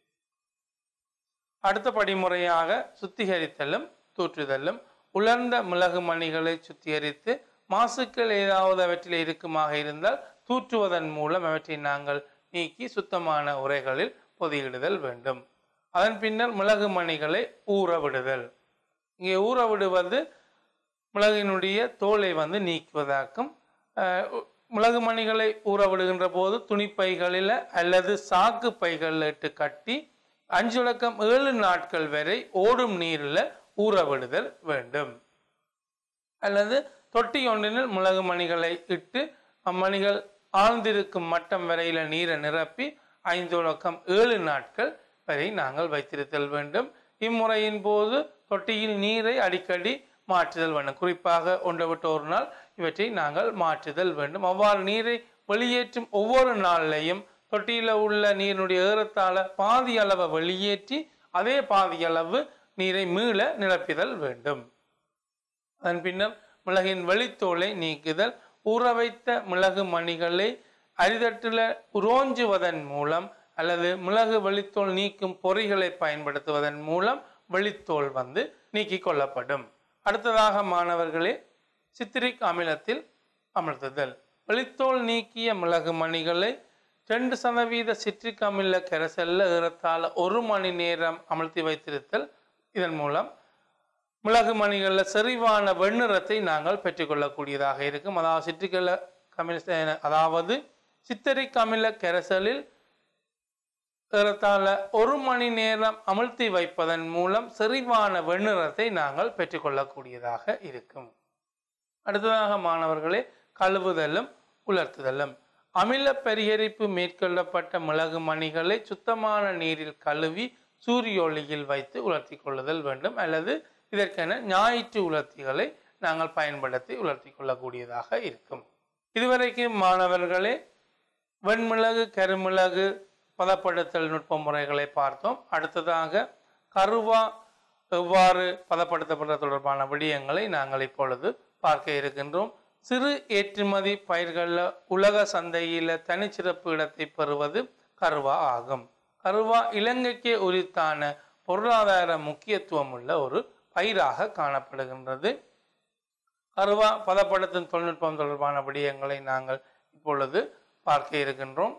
அடுத்த படிமுறையாக சுத்திகரித்தலும் தூற்றுதலும் உலர்ந்த மிளகு மணிகளை சுத்திகரித்து மாசுக்கள் ஏதாவது அவற்றில் இருக்குமாக இருந்தால் தூற்றுவதன் மூலம் அவற்றை நாங்கள் நீக்கி சுத்தமான உரைகளில் பொதியிடுதல் வேண்டும் அதன் பின்னர் மிளகு மணிகளை ஊற விடுதல் இங்கே ஊற விடுவது மிளகினுடைய தோலை வந்து நீக்குவதாக்கும் அஹ், உ- மிளகு மணிகளை ஊற விடுகின்ற போது துணிப்பைகளில் அல்லது சாக்கு பைகளில் இட்டு கட்டி அஞ்சு விளக்கம் ஏழு நாட்கள் வரை ஓடும் நீரில் ஊற விடுதல் வேண்டும் அல்லது தொட்டி ஒன்றினில் மிளகு மணிகளை இட்டு அம்மணிகள் ஆழ்ந்திருக்கும் மட்டம் வரையில நீரை நிரப்பி ஐந்து உலக்கம் ஏழு நாட்கள் வரை நாங்கள் வைத்திருத்தல் வேண்டும் இம்முறையின் போது தொட்டியில் நீரை அடிக்கடி மாற்றுதல் வேண்டும் குறிப்பாக ஒன்றை விட்டு ஒரு நாள் இவற்றை நாங்கள் மாற்றுதல் வேண்டும் அவ்வாறு நீரை வெளியேற்றும் ஒவ்வொரு நாளிலையும் தொட்டியில் உள்ள நீரினுடைய ஏறத்தாழ பாதி அளவை வெளியேற்றி அதே பாதி அளவு நீரை மீள நிரப்பிதல் வேண்டும் அதன் பின்னர் மிளகின் வெளித்தோலை நீக்குதல் ஊற வைத்த மிளகு மணிகளை அரிதட்டில் உரோஞ்சுவதன் மூலம் அல்லது மிளகு வெளித்தோல் நீக்கும் பொறிகளை பயன்படுத்துவதன் மூலம் வெளித்தோல் வந்து நீக்கிக் கொள்ளப்படும் அடுத்ததாக மாணவர்களே சித்திரிக் அமிலத்தில் அமர்த்துதல் வெளித்தோல் நீக்கிய மிளகு மணிகளை ரெண்டு சதவீத சிட்ரிக் அமில கரைசல்ல ஏறத்தாழ ஒரு மணி நேரம் அமர்த்தி வைத்திருத்தல் இதன் மூலம் மிளகு மணிகளில் செறிவான வெண்ணிறத்தை நாங்கள் பெற்றுக்கொள்ளக்கூடியதாக இருக்கும் அதாவது சிற்றிக்கல கமில அதாவது சித்தரிக் அமில கரைசலில் ஏறத்தாழ ஒரு மணி நேரம் அமிழ்த்தி வைப்பதன் மூலம் செறிவான வெண்ணிறத்தை நாங்கள் பெற்றுக்கொள்ளக்கூடியதாக இருக்கும் அடுத்ததாக மாணவர்களே கழுவுதலும் உலர்த்துதலும் அமில பரிகரிப்பு மேற்கொள்ளப்பட்ட மிளகு மணிகளை சுத்தமான நீரில் கழுவி சூரிய ஒளியில் வைத்து உலர்த்தி கொள்ளுதல் வேண்டும் அல்லது இதற்கென ஞாயிற்று உலர்த்திகளை நாங்கள் பயன்படுத்தி உலர்த்தி கொள்ளக்கூடியதாக இருக்கும் இதுவரைக்கும் மாணவர்களே வெண்மிளகு கருமிளகு பதப்படுத்தல் நுட்ப முறைகளை பார்த்தோம் அடுத்ததாக கருவா எவ்வாறு பதப்படுத்தப்படுற தொடர்பான விடயங்களை நாங்கள் இப்பொழுது பார்க்க இருக்கின்றோம் சிறு ஏற்றுமதி பயிர்களில் உலக சந்தையில் தனிச்சிறப்பு இடத்தை பெறுவது கருவா ஆகும் கருவா இலங்கைக்கு உரித்தான பொருளாதார முக்கியத்துவம் உள்ள ஒரு பயிராக காணப்படுகின்றது கருவா பதப்படுத்தும் தொழில்நுட்பம் தொடர்பான விடயங்களை நாங்கள் இப்பொழுது பார்க்க இருக்கின்றோம்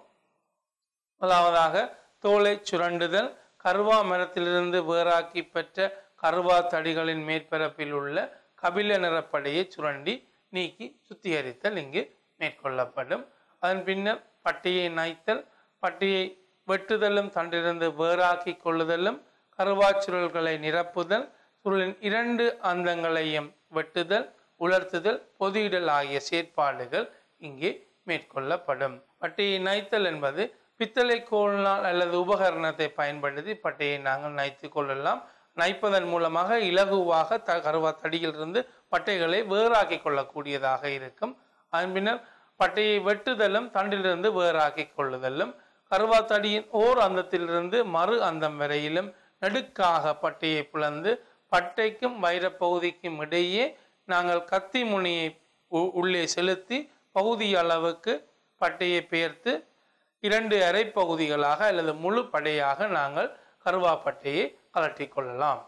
முதலாவதாக தோலை சுரண்டுதல் கருவா மரத்திலிருந்து வேறாக்கி பெற்ற கருவா தடிகளின் மேற்பரப்பில் உள்ள கபில நிறப்படையை சுரண்டி நீக்கி சுத்திகரித்தல் இங்கு மேற்கொள்ளப்படும் அதன் பின்னர் பட்டியை நைத்தல் பட்டியை வெட்டுதலும் தண்டிலிருந்து வேறாக்கி கொள்ளுதலும் கருவாச் சுருள்களை நிரப்புதல் சுருளின் இரண்டு அந்தங்களையும் வெட்டுதல் உலர்த்துதல் பொதியிடல் ஆகிய செயற்பாடுகள் இங்கே மேற்கொள்ளப்படும் பட்டியை நைத்தல் என்பது பித்தளை கோல்னால் அல்லது உபகரணத்தை பயன்படுத்தி பட்டையை நாங்கள் நைத்து கொள்ளலாம் நைப்பதன் மூலமாக இலகுவாக த கருவா தடியிலிருந்து பட்டைகளை வேறாக்கி கொள்ளக்கூடியதாக இருக்கும் அதன் பின்னர் பட்டையை வெட்டுதலும் தண்டிலிருந்து வேறாக்கி கொள்ளுதலும் கருவா தடியின் ஓர் அந்தத்திலிருந்து மறு அந்தம் வரையிலும் நெடுக்காக பட்டையை பிளந்து பட்டைக்கும் வைரப்பகுதிக்கும் இடையே நாங்கள் கத்தி முனையை உ- உள்ளே செலுத்தி பகுதி அளவுக்கு பட்டையை பெயர்த்து இரண்டு அரை பகுதிகளாக அல்லது முழு படையாக நாங்கள் கருவா பட்டையை கலட்டி கொள்ளலாம்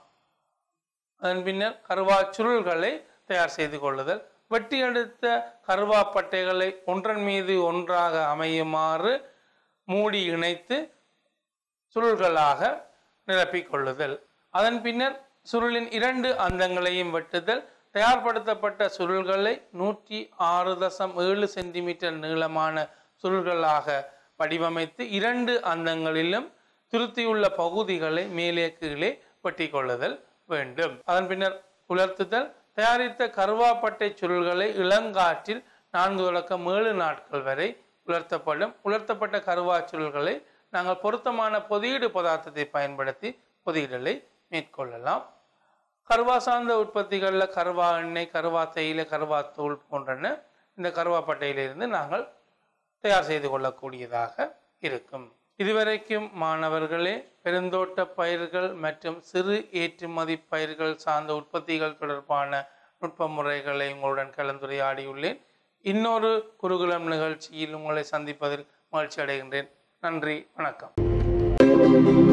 அதன் பின்னர் கருவா சுருள்களை தயார் செய்து கொள்ளுதல் வெட்டி எடுத்த கருவா பட்டைகளை ஒன்றன் மீது ஒன்றாக அமையுமாறு மூடி இணைத்து சுருள்களாக நிரப்பிக் கொள்ளுதல் அதன் பின்னர் சுருளின் இரண்டு அந்தங்களையும் வெட்டுதல் தயார்படுத்தப்பட்ட சுருள்களை நூற்றி ஆறு தசம் ஏழு சென்டிமீட்டர் நீளமான சுருள்களாக வடிவமைத்து இரண்டு அந்தங்களிலும் திருத்தியுள்ள பகுதிகளை மேலே கீழே வெட்டி கொள்ளுதல் வேண்டும் அதன் பின்னர் உலர்த்துதல் தயாரித்த கருவாப்பட்டை சுருள்களை இளங்காற்றில் நான்கு தொடக்கம் ஏழு நாட்கள் வரை உலர்த்தப்படும் உலர்த்தப்பட்ட கருவா சுருள்களை நாங்கள் பொருத்தமான பொதியீடு பதார்த்தத்தை பயன்படுத்தி பொதியிடலை மேற்கொள்ளலாம் கருவா சார்ந்த உற்பத்திகளில் கருவா எண்ணெய் கருவா தேயிலை கருவா தூள் போன்றன இந்த கருவாப்பட்டையிலிருந்து நாங்கள் தயார் செய்து கொள்ளக்கூடியதாக இருக்கும் இதுவரைக்கும் மாணவர்களே பெருந்தோட்ட பயிர்கள் மற்றும் சிறு ஏற்றுமதி பயிர்கள் சார்ந்த உற்பத்திகள் தொடர்பான நுட்ப முறைகளை உங்களுடன் கலந்துரையாடியுள்ளேன் இன்னொரு குருகுலம் நிகழ்ச்சியில் உங்களை சந்திப்பதில் மகிழ்ச்சி அடைகின்றேன் நன்றி வணக்கம்